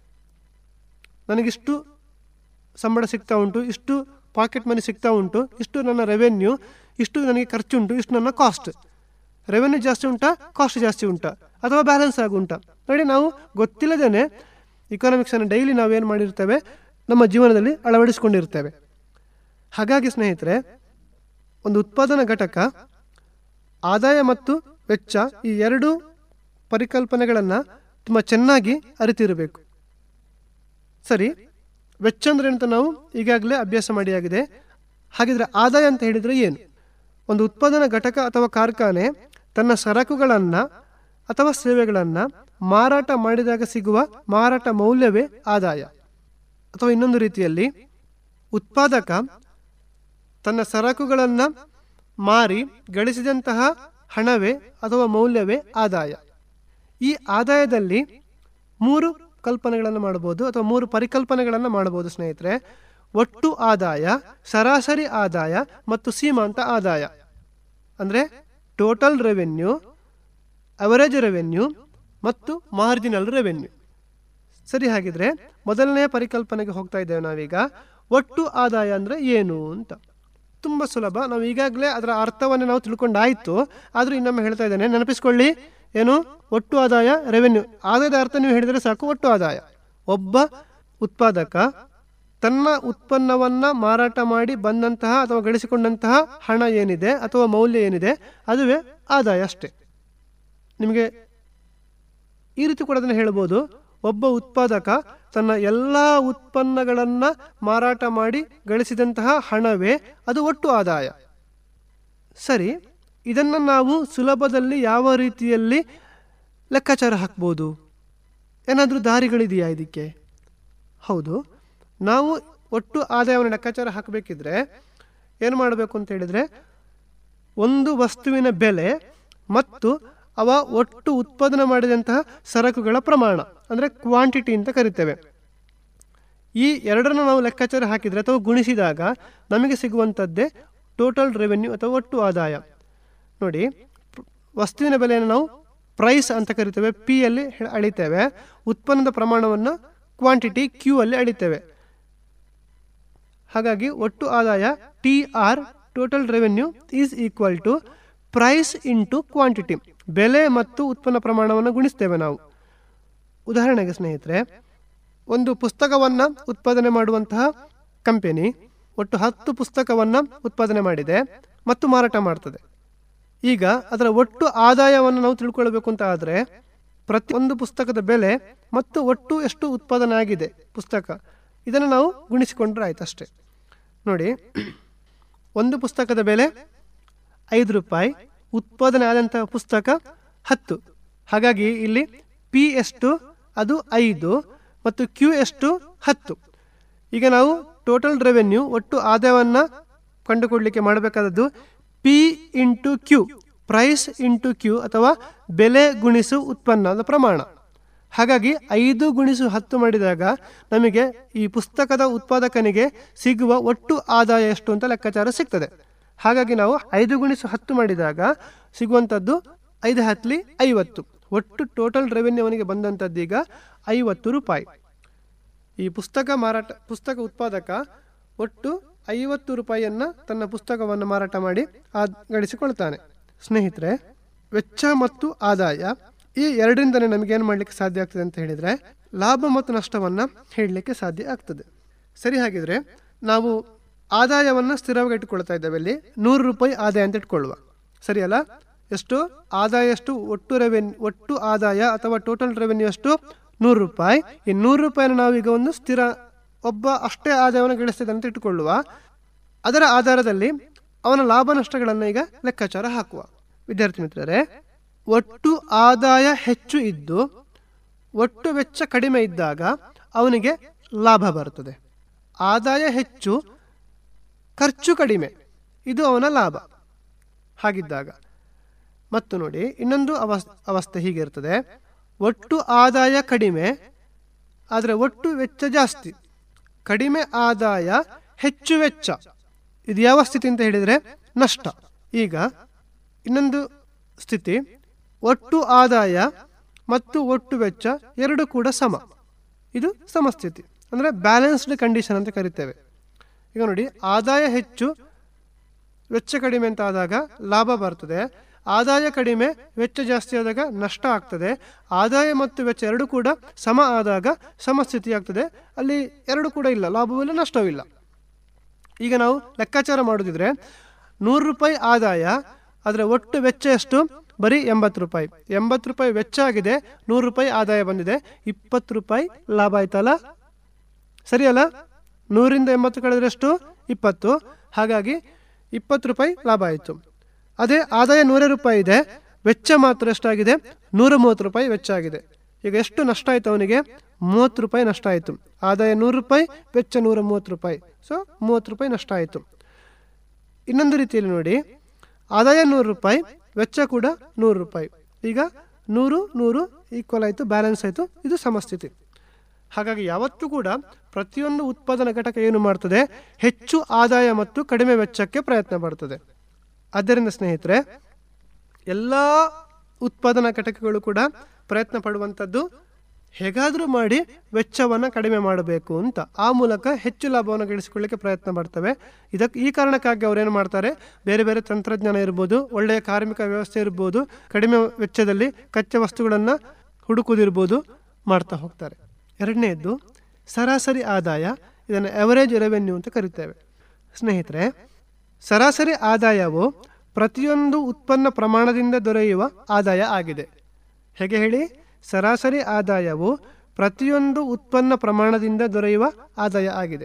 ನನಗಿಷ್ಟು ಸಂಬಳ ಸಿಗ್ತಾ ಉಂಟು ಇಷ್ಟು ಪಾಕೆಟ್ ಮನಿ ಸಿಗ್ತಾ ಉಂಟು ಇಷ್ಟು ನನ್ನ ರೆವೆನ್ಯೂ ಇಷ್ಟು ನನಗೆ ಖರ್ಚುಂಟು ಇಷ್ಟು ನನ್ನ ಕಾಸ್ಟ್ ರೆವೆನ್ಯೂ ಜಾಸ್ತಿ ಉಂಟಾ ಕಾಸ್ಟ್ ಜಾಸ್ತಿ ಉಂಟಾ ಅಥವಾ ಬ್ಯಾಲೆನ್ಸ್ ಆಗುಂಟಾ ನೋಡಿ ನಾವು ಗೊತ್ತಿಲ್ಲದೇನೆ ಇಕಾನಮಿಕ್ಸನ್ನು ಡೈಲಿ ನಾವೇನು ಮಾಡಿರ್ತೇವೆ ನಮ್ಮ ಜೀವನದಲ್ಲಿ ಅಳವಡಿಸಿಕೊಂಡಿರ್ತೇವೆ ಹಾಗಾಗಿ ಸ್ನೇಹಿತರೆ ಒಂದು ಉತ್ಪಾದನಾ ಘಟಕ ಆದಾಯ ಮತ್ತು ವೆಚ್ಚ ಈ ಎರಡು ಪರಿಕಲ್ಪನೆಗಳನ್ನು ತುಂಬ ಚೆನ್ನಾಗಿ ಅರಿತಿರಬೇಕು ಸರಿ ವೆಚ್ಚ ಅಂದ್ರೆ ಅಂತ ನಾವು ಈಗಾಗಲೇ ಅಭ್ಯಾಸ ಮಾಡಿಯಾಗಿದೆ ಹಾಗಿದ್ರೆ ಆದಾಯ ಅಂತ ಹೇಳಿದರೆ ಏನು ಒಂದು ಉತ್ಪಾದನಾ ಘಟಕ ಅಥವಾ ಕಾರ್ಖಾನೆ ತನ್ನ ಸರಕುಗಳನ್ನು ಅಥವಾ ಸೇವೆಗಳನ್ನು ಮಾರಾಟ ಮಾಡಿದಾಗ ಸಿಗುವ ಮಾರಾಟ ಮೌಲ್ಯವೇ ಆದಾಯ ಅಥವಾ ಇನ್ನೊಂದು ರೀತಿಯಲ್ಲಿ ಉತ್ಪಾದಕ ತನ್ನ ಸರಕುಗಳನ್ನು ಮಾರಿ ಗಳಿಸಿದಂತಹ ಹಣವೇ ಅಥವಾ ಮೌಲ್ಯವೇ ಆದಾಯ ಈ ಆದಾಯದಲ್ಲಿ ಮೂರು ಕಲ್ಪನೆಗಳನ್ನು ಮಾಡಬಹುದು ಅಥವಾ ಮೂರು ಪರಿಕಲ್ಪನೆಗಳನ್ನು ಮಾಡಬಹುದು ಸ್ನೇಹಿತರೆ ಒಟ್ಟು ಆದಾಯ ಸರಾಸರಿ ಆದಾಯ ಮತ್ತು ಸೀಮಾಂತ ಆದಾಯ ಅಂದರೆ ಟೋಟಲ್ ರೆವೆನ್ಯೂ ಅವರೇಜ್ ರೆವೆನ್ಯೂ ಮತ್ತು ಮಾರ್ಜಿನಲ್ ರೆವೆನ್ಯೂ ಸರಿ ಹಾಗಿದ್ರೆ ಮೊದಲನೇ ಪರಿಕಲ್ಪನೆಗೆ ಹೋಗ್ತಾ ಇದ್ದೇವೆ ನಾವೀಗ ಒಟ್ಟು ಆದಾಯ ಅಂದರೆ ಏನು ಅಂತ ತುಂಬ ಸುಲಭ ನಾವು ಈಗಾಗಲೇ ಅದರ ಅರ್ಥವನ್ನು ನಾವು ತಿಳ್ಕೊಂಡಾಯಿತು ಆದರೂ ಇನ್ನೊಮ್ಮೆ ಹೇಳ್ತಾ ಇದ್ದೇನೆ ನೆನಪಿಸ್ಕೊಳ್ಳಿ ಏನು ಒಟ್ಟು ಆದಾಯ ರೆವೆನ್ಯೂ ಆದಾಯದ ಅರ್ಥ ನೀವು ಹೇಳಿದರೆ ಸಾಕು ಒಟ್ಟು ಆದಾಯ ಒಬ್ಬ ಉತ್ಪಾದಕ ತನ್ನ ಉತ್ಪನ್ನವನ್ನು ಮಾರಾಟ ಮಾಡಿ ಬಂದಂತಹ ಅಥವಾ ಗಳಿಸಿಕೊಂಡಂತಹ ಹಣ ಏನಿದೆ ಅಥವಾ ಮೌಲ್ಯ ಏನಿದೆ ಅದುವೇ ಆದಾಯ ಅಷ್ಟೇ ನಿಮಗೆ ಈ ರೀತಿ ಕೂಡ ಅದನ್ನು ಹೇಳ್ಬೋದು ಒಬ್ಬ ಉತ್ಪಾದಕ ತನ್ನ ಎಲ್ಲ ಉತ್ಪನ್ನಗಳನ್ನು ಮಾರಾಟ ಮಾಡಿ ಗಳಿಸಿದಂತಹ ಹಣವೇ ಅದು ಒಟ್ಟು ಆದಾಯ ಸರಿ ಇದನ್ನು ನಾವು ಸುಲಭದಲ್ಲಿ ಯಾವ ರೀತಿಯಲ್ಲಿ ಲೆಕ್ಕಾಚಾರ ಹಾಕ್ಬೋದು ಏನಾದರೂ ದಾರಿಗಳಿದೆಯಾ ಇದಕ್ಕೆ ಹೌದು ನಾವು ಒಟ್ಟು ಆದಾಯವನ್ನು ಲೆಕ್ಕಾಚಾರ ಹಾಕಬೇಕಿದ್ರೆ ಏನು ಮಾಡಬೇಕು ಅಂತ ಹೇಳಿದರೆ ಒಂದು ವಸ್ತುವಿನ ಬೆಲೆ ಮತ್ತು ಅವ ಒಟ್ಟು ಉತ್ಪಾದನೆ ಮಾಡಿದಂತಹ ಸರಕುಗಳ ಪ್ರಮಾಣ ಅಂದರೆ ಕ್ವಾಂಟಿಟಿ ಅಂತ ಕರಿತೇವೆ ಈ ಎರಡನ್ನು ನಾವು ಲೆಕ್ಕಾಚಾರ ಹಾಕಿದರೆ ಅಥವಾ ಗುಣಿಸಿದಾಗ ನಮಗೆ ಸಿಗುವಂಥದ್ದೇ ಟೋಟಲ್ ರೆವೆನ್ಯೂ ಅಥವಾ ಒಟ್ಟು ಆದಾಯ ನೋಡಿ ಪ್ರ- ವಸ್ತುವಿನ ಬೆಲೆಯನ್ನು ನಾವು ಪ್ರೈಸ್ ಅಂತ ಕರಿತೇವೆ ಪಿ ಅಲ್ಲಿ ಹೆ- ಅಳಿತೇವೆ ಉತ್ಪನ್ನದ ಪ್ರಮಾಣವನ್ನು ಕ್ವಾಂಟಿಟಿ ಕ್ಯೂ ಅಲ್ಲಿ ಅಳಿತೇವೆ ಹಾಗಾಗಿ ಒಟ್ಟು ಆದಾಯ T R total revenue is equal to price into quantity ಬೆಲೆ ಮತ್ತು ಉತ್ಪನ್ನ ಪ್ರಮಾಣವನ್ನು ಗುಣಿಸ್ತೇವೆ ನಾವು ಉದಾಹರಣೆಗೆ ಸ್ನೇಹಿತರೆ ಒಂದು ಪುಸ್ತಕವನ್ನು ಉತ್ಪಾದನೆ ಮಾಡುವಂತಹ ಕಂಪೆನಿ ಒಟ್ಟು ಹತ್ತು ಪುಸ್ತಕವನ್ನು ಉತ್ಪಾದನೆ ಮಾಡಿದೆ ಮತ್ತು ಮಾರಾಟ ಮಾಡ್ತದೆ ಈಗ ಅದರ ಒಟ್ಟು ಆದಾಯವನ್ನು ನಾವು ತಿಳ್ಕೊಳ್ಬೇಕು ಅಂತ ಆದರೆ ಪ್ರತಿ ಒಂದು ಪುಸ್ತಕದ ಬೆಲೆ ಮತ್ತು ಒಟ್ಟು ಎಷ್ಟು ಉತ್ಪಾದನೆ ಆಗಿದೆ ಪುಸ್ತಕ ಇದನ್ನು ನಾವು ಗುಣಿಸಿಕೊಂಡ್ರೆ ಆಯ್ತು ಅಷ್ಟೇ ನೋಡಿ ಒಂದು ಪುಸ್ತಕದ ಬೆಲೆ ಐದು ರೂಪಾಯಿ ಉತ್ಪಾದನೆ ಆದಂತಹ ಪುಸ್ತಕ ಹತ್ತು ಹಾಗಾಗಿ ಇಲ್ಲಿ ಪಿ ಎಷ್ಟು ಅದು ಐದು ಮತ್ತು ಕ್ಯೂ ಎಷ್ಟು ಹತ್ತು ಈಗ ನಾವು ಟೋಟಲ್ ರೆವೆನ್ಯೂ ಒಟ್ಟು ಆದಾಯವನ್ನು ಕಂಡುಕೊಡ್ಲಿಕ್ಕೆ ಮಾಡಬೇಕಾದದ್ದು P into Q price into Q ಅಥವಾ ಬೆಲೆ ಗುಣಿಸು ಉತ್ಪನ್ನದ ಪ್ರಮಾಣ ಹಾಗಾಗಿ ಐದು ಗುಣಿಸು ಹತ್ತು ಮಾಡಿದಾಗ ನಮಗೆ ಈ ಪುಸ್ತಕದ ಉತ್ಪಾದಕನಿಗೆ ಸಿಗುವ ಒಟ್ಟು ಆದಾಯ ಎಷ್ಟು ಅಂತ ಲೆಕ್ಕಾಚಾರ ಸಿಗ್ತದೆ ಹಾಗಾಗಿ ನಾವು ಐದು ಗುಣಿಸು ಹತ್ತು ಮಾಡಿದಾಗ ಸಿಗುವಂಥದ್ದು ಐದು ಹತ್ತಲಿ ಐವತ್ತು ಒಟ್ಟು ಟೋಟಲ್ ರೆವೆನ್ಯೂ ಅವನಿಗೆ ಬಂದಂಥದ್ದು ಈಗ ಐವತ್ತು ರೂಪಾಯಿ ಈ ಪುಸ್ತಕ ಮಾರಾಟ ಪುಸ್ತಕ ಉತ್ಪಾದಕ ಒಟ್ಟು ಐವತ್ತು ರೂಪಾಯಿಯನ್ನು ತನ್ನ ಪುಸ್ತಕವನ್ನು ಮಾರಾಟ ಮಾಡಿ ಆ ಗಳಿಸಿಕೊಳ್ತಾನೆ ಸ್ನೇಹಿತರೆ ವೆಚ್ಚ ಮತ್ತು ಆದಾಯ ಈ ಎರಡರಿಂದಲೇ ನಮಗೇನು ಮಾಡಲಿಕ್ಕೆ ಸಾಧ್ಯ ಆಗ್ತದೆ ಅಂತ ಹೇಳಿದರೆ ಲಾಭ ಮತ್ತು ನಷ್ಟವನ್ನು ಹೇಳಲಿಕ್ಕೆ ಸಾಧ್ಯ ಆಗ್ತದೆ ಸರಿ ಹಾಗಿದ್ರೆ ನಾವು ಆದಾಯವನ್ನು ಸ್ಥಿರವಾಗಿ ಇಟ್ಟುಕೊಳ್ತಾ ಇದ್ದೇವೆ ಇಲ್ಲಿ ನೂರು ರೂಪಾಯಿ ಆದಾಯ ಅಂತ ಇಟ್ಕೊಳ್ಳುವ ಸರಿ ಅಲ್ಲ ಎಷ್ಟು ಆದಾಯ ಎಷ್ಟು ಒಟ್ಟು ರೆವೆನ್ಯೂ ಒಟ್ಟು ಆದಾಯ ಅಥವಾ ಟೋಟಲ್ ರೆವೆನ್ಯೂ ಎಷ್ಟು ನೂರು ರೂಪಾಯಿ ಈ ನೂರು ರೂಪಾಯಿನ ನಾವೀಗ ಒಂದು ಸ್ಥಿರ ಒಬ್ಬ ಅಷ್ಟೇ ಆದಾಯವನ್ನು ಗಳಿಸ್ತಿದೆ ಅಂತ ಇಟ್ಟುಕೊಳ್ಳುವ ಅದರ ಆಧಾರದಲ್ಲಿ ಅವನ ಲಾಭ ನಷ್ಟಗಳನ್ನು ಈಗ ಲೆಕ್ಕಾಚಾರ ಹಾಕುವ ವಿದ್ಯಾರ್ಥಿ ಮಿತ್ರರೇ ಒಟ್ಟು ಆದಾಯ ಹೆಚ್ಚು ಇದ್ದು ಒಟ್ಟು ವೆಚ್ಚ ಕಡಿಮೆ ಇದ್ದಾಗ ಅವನಿಗೆ ಲಾಭ ಬರುತ್ತದೆ ಆದಾಯ ಹೆಚ್ಚು ಖರ್ಚು ಕಡಿಮೆ ಇದು ಅವನ ಲಾಭ ಹಾಗಿದ್ದಾಗ ಮತ್ತು ನೋಡಿ ಇನ್ನೊಂದು ಅವಸ್ ಅವಸ್ಥೆ ಹೀಗಿರ್ತದೆ ಒಟ್ಟು ಆದಾಯ ಕಡಿಮೆ ಆದರೆ ಒಟ್ಟು ವೆಚ್ಚ ಜಾಸ್ತಿ ಕಡಿಮೆ ಆದಾಯ ಹೆಚ್ಚು ವೆಚ್ಚ ಇದು ಯಾವ ಸ್ಥಿತಿ ಅಂತ ಹೇಳಿದರೆ ನಷ್ಟ ಈಗ ಇನ್ನೊಂದು ಸ್ಥಿತಿ ಒಟ್ಟು ಆದಾಯ ಮತ್ತು ಒಟ್ಟು ವೆಚ್ಚ ಎರಡು ಕೂಡ ಸಮ ಇದು ಸಮಸ್ಥಿತಿ ಅಂದರೆ ಬ್ಯಾಲೆನ್ಸ್ಡ್ ಕಂಡೀಷನ್ ಅಂತ ಕರಿತೇವೆ ಈಗ ನೋಡಿ ಆದಾಯ ಹೆಚ್ಚು ವೆಚ್ಚ ಕಡಿಮೆ ಅಂತ ಆದಾಗ ಲಾಭ ಬರ್ತದೆ ಆದಾಯ ಕಡಿಮೆ ವೆಚ್ಚ ಜಾಸ್ತಿ ಆದಾಗ ನಷ್ಟ ಆಗ್ತದೆ ಆದಾಯ ಮತ್ತು ವೆಚ್ಚ ಎರಡು ಕೂಡ ಸಮ ಆದಾಗ ಸಮಸ್ಥಿತಿ ಆಗ್ತದೆ ಅಲ್ಲಿ ಎರಡು ಕೂಡ ಇಲ್ಲ ಲಾಭವೂ ಇಲ್ಲ ನಷ್ಟವೂ ಇಲ್ಲ ಈಗ ನಾವು ಲೆಕ್ಕಾಚಾರ ಮಾಡೋದಿದ್ರೆ ನೂರು ರೂಪಾಯಿ ಆದಾಯ ಅದರ ಒಟ್ಟು ವೆಚ್ಚ ಎಷ್ಟು ಬರೀ ಎಂಬತ್ತು ರೂಪಾಯಿ ಎಂಬತ್ತು ರೂಪಾಯಿ ವೆಚ್ಚ ಆಗಿದೆ ನೂರು ರೂಪಾಯಿ ಆದಾಯ ಬಂದಿದೆ ಇಪ್ಪತ್ತು ರೂಪಾಯಿ ಲಾಭ ಆಯ್ತಲ್ಲ ಸರಿಯಲ್ಲ ನೂರಿಂದ ಎಂಬತ್ತು ಕಳೆದ್ರೆ ಎಷ್ಟು ಇಪ್ಪತ್ತು ಹಾಗಾಗಿ ಇಪ್ಪತ್ತು ರೂಪಾಯಿ ಲಾಭ ಆಯಿತು ಅದೇ ಆದಾಯ ನೂರೇ ರೂಪಾಯಿ ಇದೆ ವೆಚ್ಚ ಮಾತ್ರ ಎಷ್ಟಾಗಿದೆ ನೂರ ಮೂವತ್ತು ರೂಪಾಯಿ ವೆಚ್ಚ ಆಗಿದೆ ಈಗ ಎಷ್ಟು ನಷ್ಟ ಆಯಿತು ಅವನಿಗೆ ಮೂವತ್ತು ರೂಪಾಯಿ ನಷ್ಟ ಆಯಿತು ಆದಾಯ ನೂರು ರೂಪಾಯಿ ವೆಚ್ಚ ನೂರ ಮೂವತ್ತು ರೂಪಾಯಿ ಸೊ ಮೂವತ್ತು ರೂಪಾಯಿ ನಷ್ಟ ಆಯಿತು ಇನ್ನೊಂದು ರೀತಿಯಲ್ಲಿ ನೋಡಿ ಆದಾಯ ನೂರು ರೂಪಾಯಿ ವೆಚ್ಚ ಕೂಡ ನೂರು ರೂಪಾಯಿ ಈಗ ನೂರು ನೂರು ಈಕ್ವಲ್ ಆಯಿತು ಬ್ಯಾಲೆನ್ಸ್ ಆಯಿತು ಇದು ಸಮಸ್ಥಿತಿ ಹಾಗಾಗಿ ಯಾವತ್ತೂ ಕೂಡ ಪ್ರತಿಯೊಂದು ಉತ್ಪಾದನಾ ಘಟಕ ಏನು ಮಾಡ್ತದೆ ಹೆಚ್ಚು ಆದಾಯ ಮತ್ತು ಕಡಿಮೆ ವೆಚ್ಚಕ್ಕೆ ಪ್ರಯತ್ನ ಪಡ್ತದೆ ಆದ್ದರಿಂದ ಸ್ನೇಹಿತರೆ ಎಲ್ಲ ಉತ್ಪಾದನಾ ಘಟಕಗಳು ಕೂಡ ಪ್ರಯತ್ನ ಪಡುವಂಥದ್ದು ಹೇಗಾದರೂ ಮಾಡಿ ವೆಚ್ಚವನ್ನು ಕಡಿಮೆ ಮಾಡಬೇಕು ಅಂತ ಆ ಮೂಲಕ ಹೆಚ್ಚು ಲಾಭವನ್ನು ಗಳಿಸಿಕೊಳ್ಳಿಕ್ಕೆ ಪ್ರಯತ್ನ ಮಾಡ್ತವೆ ಇದಕ್ಕೆ ಈ ಕಾರಣಕ್ಕಾಗಿ ಅವರೇನು ಮಾಡ್ತಾರೆ ಬೇರೆ ಬೇರೆ ತಂತ್ರಜ್ಞಾನ ಇರ್ಬೋದು ಒಳ್ಳೆಯ ಕಾರ್ಮಿಕ ವ್ಯವಸ್ಥೆ ಇರ್ಬೋದು ಕಡಿಮೆ ವೆಚ್ಚದಲ್ಲಿ ಕಚ್ಚಾ ವಸ್ತುಗಳನ್ನು ಹುಡುಕುವುದಿರ್ಬೋದು ಮಾಡ್ತಾ ಹೋಗ್ತಾರೆ ಎರಡನೆಯದ್ದು ಸರಾಸರಿ ಆದಾಯ ಇದನ್ನು ಎವರೇಜ್ ರೆವೆನ್ಯೂ ಅಂತ ಕರಿತೇವೆ ಸ್ನೇಹಿತರೆ ಸರಾಸರಿ ಆದಾಯವು ಪ್ರತಿಯೊಂದು ಉತ್ಪನ್ನ ಪ್ರಮಾಣದಿಂದ ದೊರೆಯುವ ಆದಾಯ ಆಗಿದೆ ಹೇಗೆ ಹೇಳಿ ಸರಾಸರಿ ಆದಾಯವು ಪ್ರತಿಯೊಂದು ಉತ್ಪನ್ನ ಪ್ರಮಾಣದಿಂದ ದೊರೆಯುವ ಆದಾಯ ಆಗಿದೆ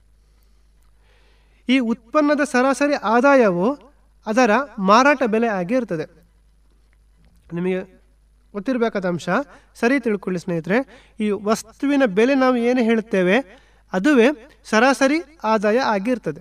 ಈ ಉತ್ಪನ್ನದ ಸರಾಸರಿ ಆದಾಯವು ಅದರ ಮಾರಾಟ ಬೆಲೆ ಆಗಿರ್ತದೆ ನಿಮಗೆ ಗೊತ್ತಿರಬೇಕಾದ ಅಂಶ ಸರಿ ತಿಳ್ಕೊಳ್ಳಿ ಸ್ನೇಹಿತರೆ ಈ ವಸ್ತುವಿನ ಬೆಲೆ ನಾವು ಏನು ಹೇಳುತ್ತೇವೆ ಅದುವೇ ಸರಾಸರಿ ಆದಾಯ ಆಗಿರ್ತದೆ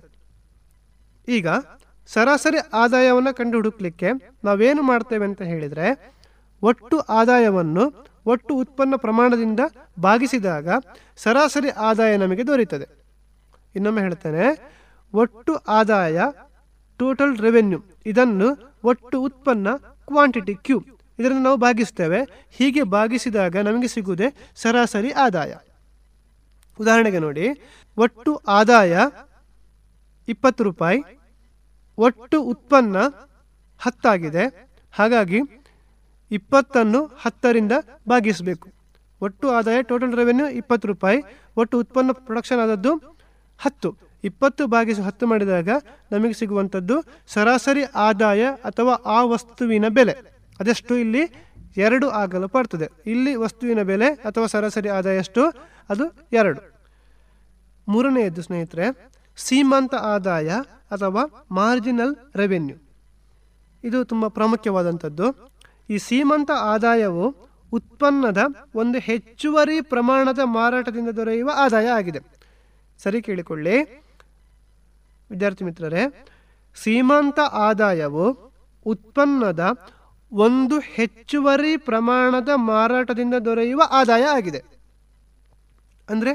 ಈಗ ಸರಾಸರಿ ಆದಾಯವನ್ನು ಕಂಡು ಹುಡುಕ್ಲಿಕ್ಕೆ ನಾವೇನು ಮಾಡ್ತೇವೆ ಅಂತ ಹೇಳಿದರೆ ಒಟ್ಟು ಆದಾಯವನ್ನು ಒಟ್ಟು ಉತ್ಪನ್ನ ಪ್ರಮಾಣದಿಂದ ಭಾಗಿಸಿದಾಗ ಸರಾಸರಿ ಆದಾಯ ನಮಗೆ ದೊರೆಯುತ್ತದೆ ಇನ್ನೊಮ್ಮೆ ಹೇಳ್ತೇನೆ ಒಟ್ಟು ಆದಾಯ ಟೋಟಲ್ ರೆವೆನ್ಯೂ ಇದನ್ನು ಒಟ್ಟು ಉತ್ಪನ್ನ ಕ್ವಾಂಟಿಟಿ ಕ್ಯೂ ಇದನ್ನು ನಾವು ಭಾಗಿಸ್ತೇವೆ ಹೀಗೆ ಭಾಗಿಸಿದಾಗ ನಮಗೆ ಸಿಗುವುದೇ ಸರಾಸರಿ ಆದಾಯ ಉದಾಹರಣೆಗೆ ನೋಡಿ ಒಟ್ಟು ಆದಾಯ ಇಪ್ಪತ್ತು ರೂಪಾಯಿ ಒಟ್ಟು ಉತ್ಪನ್ನ ಹತ್ತಾಗಿದೆ ಹಾಗಾಗಿ ಇಪ್ಪತ್ತನ್ನು ಹತ್ತರಿಂದ ಭಾಗಿಸಬೇಕು ಒಟ್ಟು ಆದಾಯ ಟೋಟಲ್ ರೆವೆನ್ಯೂ ಇಪ್ಪತ್ತು ರೂಪಾಯಿ ಒಟ್ಟು ಉತ್ಪನ್ನ ಪ್ರೊಡಕ್ಷನ್ ಆದದ್ದು ಹತ್ತು ಇಪ್ಪತ್ತು ಭಾಗಿಸು ಹತ್ತು ಮಾಡಿದಾಗ ನಮಗೆ ಸಿಗುವಂಥದ್ದು ಸರಾಸರಿ ಆದಾಯ ಅಥವಾ ಆ ವಸ್ತುವಿನ ಬೆಲೆ ಅದೆಷ್ಟು ಇಲ್ಲಿ ಎರಡು ಆಗಲು ಪಡ್ತದೆ ಇಲ್ಲಿ ವಸ್ತುವಿನ ಬೆಲೆ ಅಥವಾ ಸರಾಸರಿ ಆದಾಯ ಎಷ್ಟು ಅದು ಎರಡು ಮೂರನೆಯದ್ದು ಸ್ನೇಹಿತರೆ ಸೀಮಾಂತ ಆದಾಯ ಅಥವಾ ಮಾರ್ಜಿನಲ್ ರೆವೆನ್ಯೂ ಇದು ತುಂಬ ಪ್ರಾಮುಖ್ಯವಾದಂಥದ್ದು ಈ ಸೀಮಂತ ಆದಾಯವು ಉತ್ಪನ್ನದ ಒಂದು ಹೆಚ್ಚುವರಿ ಪ್ರಮಾಣದ ಮಾರಾಟದಿಂದ ದೊರೆಯುವ ಆದಾಯ ಆಗಿದೆ ಸರಿ ಕೇಳಿಕೊಳ್ಳಿ ವಿದ್ಯಾರ್ಥಿ ಮಿತ್ರರೇ ಸೀಮಾಂತ ಆದಾಯವು ಉತ್ಪನ್ನದ ಒಂದು ಹೆಚ್ಚುವರಿ ಪ್ರಮಾಣದ ಮಾರಾಟದಿಂದ ದೊರೆಯುವ ಆದಾಯ ಆಗಿದೆ ಅಂದರೆ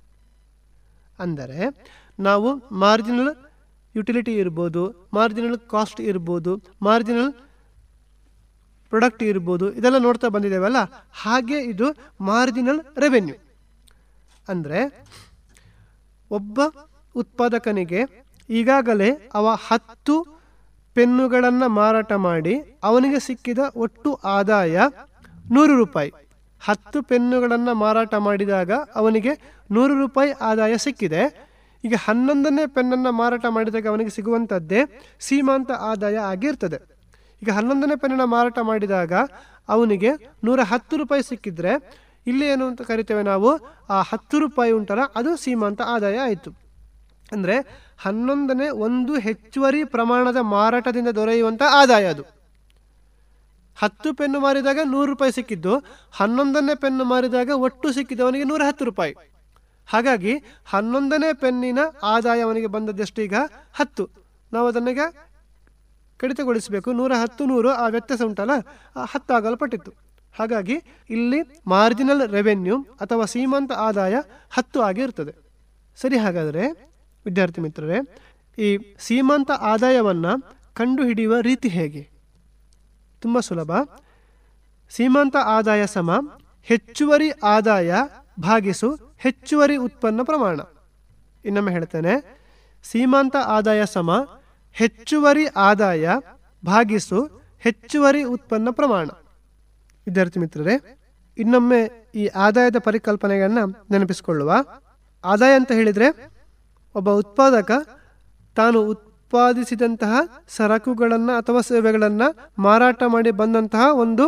ಅಂದರೆ ನಾವು ಮಾರ್ಜಿನಲ್ ಯುಟಿಲಿಟಿ ಇರ್ಬೋದು ಮಾರ್ಜಿನಲ್ ಕಾಸ್ಟ್ ಇರ್ಬೋದು ಮಾರ್ಜಿನಲ್ ಪ್ರಾಡಕ್ಟ್ ಇರ್ಬೋದು ಇದೆಲ್ಲ ನೋಡ್ತಾ ಬಂದಿದ್ದೇವಲ್ಲ ಹಾಗೆ ಇದು ಮಾರ್ಜಿನಲ್ ರೆವೆನ್ಯೂ ಅಂದರೆ ಒಬ್ಬ ಉತ್ಪಾದಕನಿಗೆ ಈಗಾಗಲೇ ಅವ ಹತ್ತು ಪೆನ್ನುಗಳನ್ನು ಮಾರಾಟ ಮಾಡಿ ಅವನಿಗೆ ಸಿಕ್ಕಿದ ಒಟ್ಟು ಆದಾಯ ನೂರು ರೂಪಾಯಿ ಹತ್ತು ಪೆನ್ನುಗಳನ್ನು ಮಾರಾಟ ಮಾಡಿದಾಗ ಅವನಿಗೆ ನೂರು ರೂಪಾಯಿ ಆದಾಯ ಸಿಕ್ಕಿದೆ ಈಗ ಹನ್ನೊಂದನೇ ಪೆನ್ನನ್ನು ಮಾರಾಟ ಮಾಡಿದಾಗ ಅವನಿಗೆ ಸಿಗುವಂಥದ್ದೇ ಸೀಮಾಂತ ಆದಾಯ ಆಗಿರ್ತದೆ ಈಗ ಹನ್ನೊಂದನೇ ಪೆನ್ನನ್ನು ಮಾರಾಟ ಮಾಡಿದಾಗ ಅವನಿಗೆ ನೂರ ಹತ್ತು ರೂಪಾಯಿ ಸಿಕ್ಕಿದ್ರೆ ಇಲ್ಲಿ ಏನು ಅಂತ ಕರಿತೇವೆ ನಾವು ಆ ಹತ್ತು ರೂಪಾಯಿ ಉಂಟಲ್ಲ ಅದು ಸೀಮಾಂತ ಆದಾಯ ಆಯಿತು ಅಂದರೆ ಹನ್ನೊಂದನೇ ಒಂದು ಹೆಚ್ಚುವರಿ ಪ್ರಮಾಣದ ಮಾರಾಟದಿಂದ ದೊರೆಯುವಂಥ ಆದಾಯ ಅದು ಹತ್ತು ಪೆನ್ನು ಮಾರಿದಾಗ ನೂರು ರೂಪಾಯಿ ಸಿಕ್ಕಿದ್ದು ಹನ್ನೊಂದನೇ ಪೆನ್ನು ಮಾರಿದಾಗ ಒಟ್ಟು ಸಿಕ್ಕಿದ್ದವನಿಗೆ ನೂರ ಹತ್ತು ರೂಪಾಯಿ ಹಾಗಾಗಿ ಹನ್ನೊಂದನೇ ಪೆನ್ನಿನ ಆದಾಯ ಅವನಿಗೆ ಬಂದದ್ದೆಷ್ಟು ಈಗ ಹತ್ತು ನಾವು ಅದನ್ನೀಗ ಕಡಿತಗೊಳಿಸಬೇಕು ನೂರ ಹತ್ತು ನೂರು ಆ ವ್ಯತ್ಯಾಸ ಉಂಟಲ್ಲ ಆ ಹತ್ತು ಆಗಲ್ಪಟ್ಟಿತ್ತು ಹಾಗಾಗಿ ಇಲ್ಲಿ ಮಾರ್ಜಿನಲ್ ರೆವೆನ್ಯೂ ಅಥವಾ ಸೀಮಂತ ಆದಾಯ ಹತ್ತು ಆಗಿರ್ತದೆ ಸರಿ ಹಾಗಾದರೆ ವಿದ್ಯಾರ್ಥಿ ಮಿತ್ರರೇ ಈ ಸೀಮಾಂತ ಆದಾಯವನ್ನು ಕಂಡುಹಿಡಿಯುವ ರೀತಿ ಹೇಗೆ ತುಂಬ ಸುಲಭ ಸೀಮಾಂತ ಆದಾಯ ಸಮ ಹೆಚ್ಚುವರಿ ಆದಾಯ ಭಾಗಿಸು ಹೆಚ್ಚುವರಿ ಉತ್ಪನ್ನ ಪ್ರಮಾಣ ಇನ್ನೊಮ್ಮೆ ಹೇಳ್ತೇನೆ ಸೀಮಾಂತ ಆದಾಯ ಸಮ ಹೆಚ್ಚುವರಿ ಆದಾಯ ಭಾಗಿಸು ಹೆಚ್ಚುವರಿ ಉತ್ಪನ್ನ ಪ್ರಮಾಣ ವಿದ್ಯಾರ್ಥಿ ಮಿತ್ರರೇ ಇನ್ನೊಮ್ಮೆ ಈ ಆದಾಯದ ಪರಿಕಲ್ಪನೆಗಳನ್ನ ನೆನಪಿಸಿಕೊಳ್ಳುವ ಆದಾಯ ಅಂತ ಹೇಳಿದರೆ ಒಬ್ಬ ಉತ್ಪಾದಕ ತಾನು ಉತ್ಪಾದಿಸಿದಂತಹ ಸರಕುಗಳನ್ನು ಅಥವಾ ಸೇವೆಗಳನ್ನು ಮಾರಾಟ ಮಾಡಿ ಬಂದಂತಹ ಒಂದು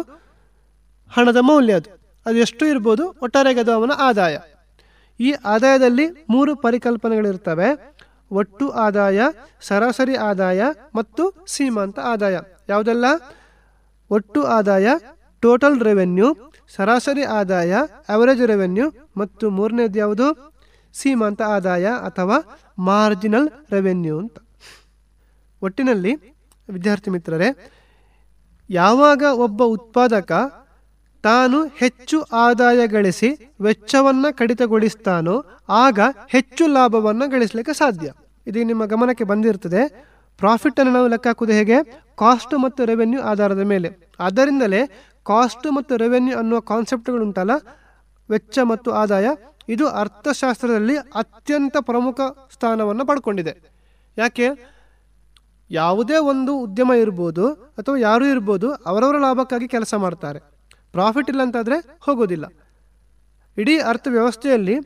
ಹಣದ ಮೌಲ್ಯ ಅದು ಅದು ಎಷ್ಟು ಇರ್ಬೋದು ಒಟ್ಟಾರೆಗೆ ಅದು ಅವನ ಆದಾಯ ಈ ಆದಾಯದಲ್ಲಿ ಮೂರು ಪರಿಕಲ್ಪನೆಗಳಿರ್ತವೆ ಒಟ್ಟು ಆದಾಯ ಸರಾಸರಿ ಆದಾಯ ಮತ್ತು ಸೀಮಾಂತ ಆದಾಯ ಯಾವುದೆಲ್ಲ ಒಟ್ಟು ಆದಾಯ ಟೋಟಲ್ ರೆವೆನ್ಯೂ ಸರಾಸರಿ ಆದಾಯ ಅವರೇಜ್ ರೆವೆನ್ಯೂ ಮತ್ತು ಮೂರನೇದು ಯಾವುದು ಸೀಮಾಂತ ಆದಾಯ ಅಥವಾ ಮಾರ್ಜಿನಲ್ ರೆವೆನ್ಯೂ ಅಂತ ಒಟ್ಟಿನಲ್ಲಿ ವಿದ್ಯಾರ್ಥಿ ಮಿತ್ರರೇ ಯಾವಾಗ ಒಬ್ಬ ಉತ್ಪಾದಕ ತಾನು ಹೆಚ್ಚು ಆದಾಯ ಗಳಿಸಿ ವೆಚ್ಚವನ್ನು ಕಡಿತಗೊಳಿಸ್ತಾನೋ ಆಗ ಹೆಚ್ಚು ಲಾಭವನ್ನು ಗಳಿಸಲಿಕ್ಕೆ ಸಾಧ್ಯ ಇದು ನಿಮ್ಮ ಗಮನಕ್ಕೆ ಬಂದಿರ್ತದೆ ಪ್ರಾಫಿಟ್ ಅನ್ನು ನಾವು ಲೆಕ್ಕ ಹಾಕುವುದು ಹೇಗೆ ಕಾಸ್ಟ್ ಮತ್ತು ರೆವೆನ್ಯೂ ಆಧಾರದ ಮೇಲೆ ಆದ್ದರಿಂದಲೇ ಕಾಸ್ಟ್ ಮತ್ತು ರೆವೆನ್ಯೂ ಅನ್ನುವ ಕಾನ್ಸೆಪ್ಟ್ಗಳು ಉಂಟಲ್ಲ ವೆಚ್ಚ ಮತ್ತು ಆದಾಯ ಇದು ಅರ್ಥಶಾಸ್ತ್ರದಲ್ಲಿ ಅತ್ಯಂತ ಪ್ರಮುಖ ಸ್ಥಾನವನ್ನು ಪಡ್ಕೊಂಡಿದೆ ಯಾಕೆ ಯಾವುದೇ ಒಂದು ಉದ್ಯಮ ಇರ್ಬೋದು ಅಥವಾ ಯಾರೂ ಇರ್ಬೋದು ಅವರವರ ಲಾಭಕ್ಕಾಗಿ ಕೆಲಸ ಮಾಡ್ತಾರೆ ಪ್ರಾಫಿಟ್ ಇಲ್ಲ ಅಂತಾದರೆ ಹೋಗೋದಿಲ್ಲ ಇಡೀ ಅರ್ಥವ್ಯವಸ್ಥೆಯಲ್ಲಿ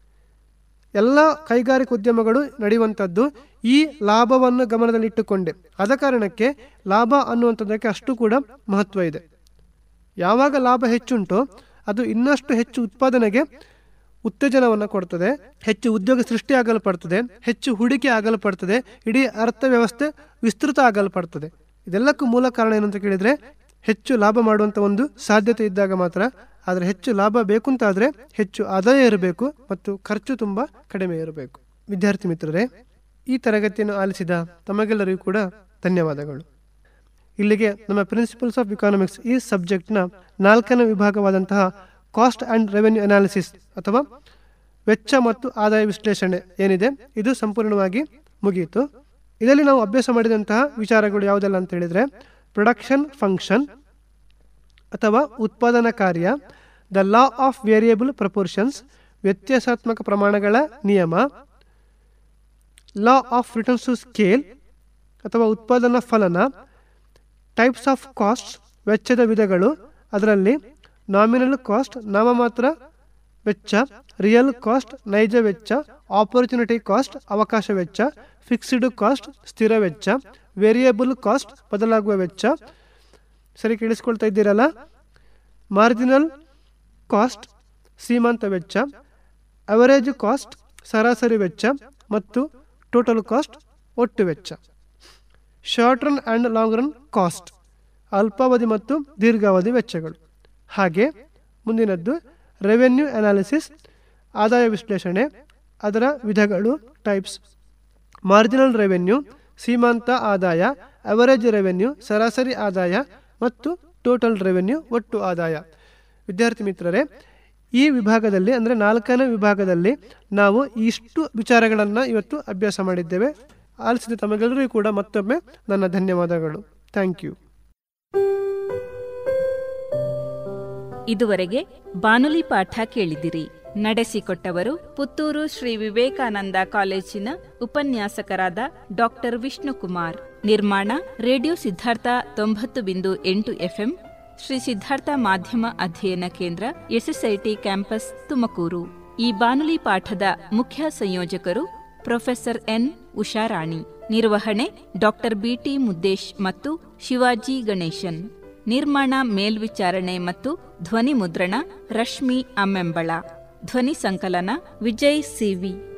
ಎಲ್ಲ ಕೈಗಾರಿಕಾ ಉದ್ಯಮಗಳು ನಡೆಯುವಂಥದ್ದು ಈ ಲಾಭವನ್ನು ಗಮನದಲ್ಲಿಟ್ಟುಕೊಂಡೆ ಆದ ಕಾರಣಕ್ಕೆ ಲಾಭ ಅನ್ನುವಂಥದ್ದಕ್ಕೆ ಅಷ್ಟು ಕೂಡ ಮಹತ್ವ ಇದೆ ಯಾವಾಗ ಲಾಭ ಹೆಚ್ಚುಂಟೋ ಅದು ಇನ್ನಷ್ಟು ಹೆಚ್ಚು ಉತ್ಪಾದನೆಗೆ ಉತ್ತೇಜನವನ್ನು ಕೊಡ್ತದೆ ಹೆಚ್ಚು ಉದ್ಯೋಗ ಸೃಷ್ಟಿ ಆಗಲ್ಪಡ್ತದೆ ಹೆಚ್ಚು ಹೂಡಿಕೆ ಆಗಲ್ಪಡ್ತದೆ ಇಡೀ ಅರ್ಥವ್ಯವಸ್ಥೆ ವಿಸ್ತೃತ ಆಗಲ್ಪಡ್ತದೆ ಇದೆಲ್ಲಕ್ಕೂ ಮೂಲ ಕಾರಣ ಏನು ಅಂತ ಕೇಳಿದರೆ ಹೆಚ್ಚು ಲಾಭ ಮಾಡುವಂಥ ಒಂದು ಸಾಧ್ಯತೆ ಇದ್ದಾಗ ಮಾತ್ರ ಆದರೆ ಹೆಚ್ಚು ಲಾಭ ಬೇಕು ಅಂತಾದರೆ ಹೆಚ್ಚು ಆದಾಯ ಇರಬೇಕು ಮತ್ತು ಖರ್ಚು ತುಂಬ ಕಡಿಮೆ ಇರಬೇಕು ವಿದ್ಯಾರ್ಥಿ ಮಿತ್ರರೇ ಈ ತರಗತಿಯನ್ನು ಆಲಿಸಿದ ತಮಗೆಲ್ಲರಿಗೂ ಕೂಡ ಧನ್ಯವಾದಗಳು ಇಲ್ಲಿಗೆ ನಮ್ಮ ಪ್ರಿನ್ಸಿಪಲ್ಸ್ ಆಫ್ ಇಕಾನಮಿಕ್ಸ್ ಈ ಸಬ್ಜೆಕ್ಟ್ನ ನಾಲ್ಕನೇ ವಿಭಾಗವಾದಂತಹ ಕಾಸ್ಟ್ ಆ್ಯಂಡ್ ರೆವೆನ್ಯೂ ಅನಾಲಿಸಿಸ್ ಅಥವಾ ವೆಚ್ಚ ಮತ್ತು ಆದಾಯ ವಿಶ್ಲೇಷಣೆ ಏನಿದೆ ಇದು ಸಂಪೂರ್ಣವಾಗಿ ಮುಗಿಯಿತು ಇದರಲ್ಲಿ ನಾವು ಅಭ್ಯಾಸ ಮಾಡಿದಂತಹ ವಿಚಾರಗಳು ಯಾವುದೆಲ್ಲ ಅಂತ ಹೇಳಿದರೆ ಪ್ರೊಡಕ್ಷನ್ ಫಂಕ್ಷನ್ ಅಥವಾ ಉತ್ಪಾದನಾ ಕಾರ್ಯ the law of variable proportions ವ್ಯತ್ಯಾಸಾತ್ಮಕ ಪ್ರಮಾಣಗಳ ನಿಯಮ law of returns to scale ಅಥವಾ ಉತ್ಪಾದನಾ ಫಲನ ಟೈಪ್ಸ್ ಆಫ್ ಕಾಸ್ಟ್ ವೆಚ್ಚದ ವಿಧಗಳು ಅದರಲ್ಲಿ ನಾಮಿನಲ್ ಕಾಸ್ಟ್ ನಾಮಮಾತ್ರ ವೆಚ್ಚ ರಿಯಲ್ ಕಾಸ್ಟ್ ನೈಜ ವೆಚ್ಚ ಆಪರ್ಚುನಿಟಿ ಕಾಸ್ಟ್ ಅವಕಾಶ ವೆಚ್ಚ ಫಿಕ್ಸ್ಡ್ ಕಾಸ್ಟ್ ಸ್ಥಿರ ವೆಚ್ಚ ವೇರಿಯಬಲ್ ಕಾಸ್ಟ್ ಬದಲಾಗುವ ವೆಚ್ಚ ಸರಿ ಕೇಳಿಸ್ಕೊಳ್ತಾ ಇದ್ದೀರಲ್ಲ ಮಾರ್ಜಿನಲ್ ಕಾಸ್ಟ್ ಸೀಮಾಂತ ವೆಚ್ಚ ಅವರೇಜ್ ಕಾಸ್ಟ್ ಸರಾಸರಿ ವೆಚ್ಚ ಮತ್ತು ಟೋಟಲ್ ಕಾಸ್ಟ್ ಒಟ್ಟು ವೆಚ್ಚ short run and long run cost ಅಲ್ಪಾವಧಿ ಮತ್ತು ದೀರ್ಘಾವಧಿ ವೆಚ್ಚಗಳು ಹಾಗೆ ಮುಂದಿನದ್ದು ರೆವೆನ್ಯೂ ಅನಾಲಿಸಿಸ್ ಆದಾಯ ವಿಶ್ಲೇಷಣೆ ಅದರ ವಿಧಗಳು ಟೈಪ್ಸ್ ಮಾರ್ಜಿನಲ್ ರೆವೆನ್ಯೂ ಸೀಮಾಂತ ಆದಾಯ ಅವರೇಜ್ ರೆವೆನ್ಯೂ ಸರಾಸರಿ ಆದಾಯ ಮತ್ತು ಟೋಟಲ್ ರೆವೆನ್ಯೂ ಒಟ್ಟು ಆದಾಯ ವಿದ್ಯಾರ್ಥಿ ಮಿತ್ರರೇ ಈ ವಿಭಾಗದಲ್ಲಿ ಅಂದರೆ ನಾಲ್ಕನೇ ವಿಭಾಗದಲ್ಲಿ ನಾವು ಇಷ್ಟು ವಿಚಾರಗಳನ್ನು ಇವತ್ತು ಅಭ್ಯಾಸ ಮಾಡಿದ್ದೇವೆ ಆಲಿಸಿದ ತಮಗೆಲ್ಲರಿಗೂ ಕೂಡ ಮತ್ತೊಮ್ಮೆ ನನ್ನ ಧನ್ಯವಾದಗಳು ಥ್ಯಾಂಕ್ ಯು ಇದುವರೆಗೆ ಬಾನುಲಿ ಪಾಠ ಕೇಳಿದಿರಿ ನಡೆಸಿಕೊಟ್ಟವರು ಪುತ್ತೂರು ಶ್ರೀ ವಿವೇಕಾನಂದ ಕಾಲೇಜಿನ ಉಪನ್ಯಾಸಕರಾದ ಡಾಕ್ಟರ್ ವಿಷ್ಣುಕುಮಾರ್ ನಿರ್ಮಾಣ ರೇಡಿಯೋ ಸಿದ್ಧಾರ್ಥ ತೊಂಬತ್ತು ಬಿಂದು ಎಂಟು ಎಫ್ಎಂ ಶ್ರೀ ಸಿದ್ಧಾರ್ಥ ಮಾಧ್ಯಮ ಅಧ್ಯಯನ ಕೇಂದ್ರ ಎಸ್ಎಸ್ಐಟಿ ಕ್ಯಾಂಪಸ್ ತುಮಕೂರು ಈ ಬಾನುಲಿ ಪಾಠದ ಮುಖ್ಯ ಸಂಯೋಜಕರು ಪ್ರೊಫೆಸರ್ ಎನ್ ಉಷಾರಾಣಿ ನಿರ್ವಹಣೆ ಡಾಕ್ಟರ್ ಬಿಟಿ ಮುದ್ದೇಶ್ ಮತ್ತು ಶಿವಾಜಿ ಗಣೇಶನ್ ನಿರ್ಮಾಣ ಮೇಲ್ವಿಚಾರಣೆ ಮತ್ತು ಧ್ವನಿ ಮುದ್ರಣ ರಶ್ಮಿ ಅಮ್ಮೆಂಬಳ ಧ್ವನಿ ಸಂಕಲನ ವಿಜಯ್ ಸಿವಿ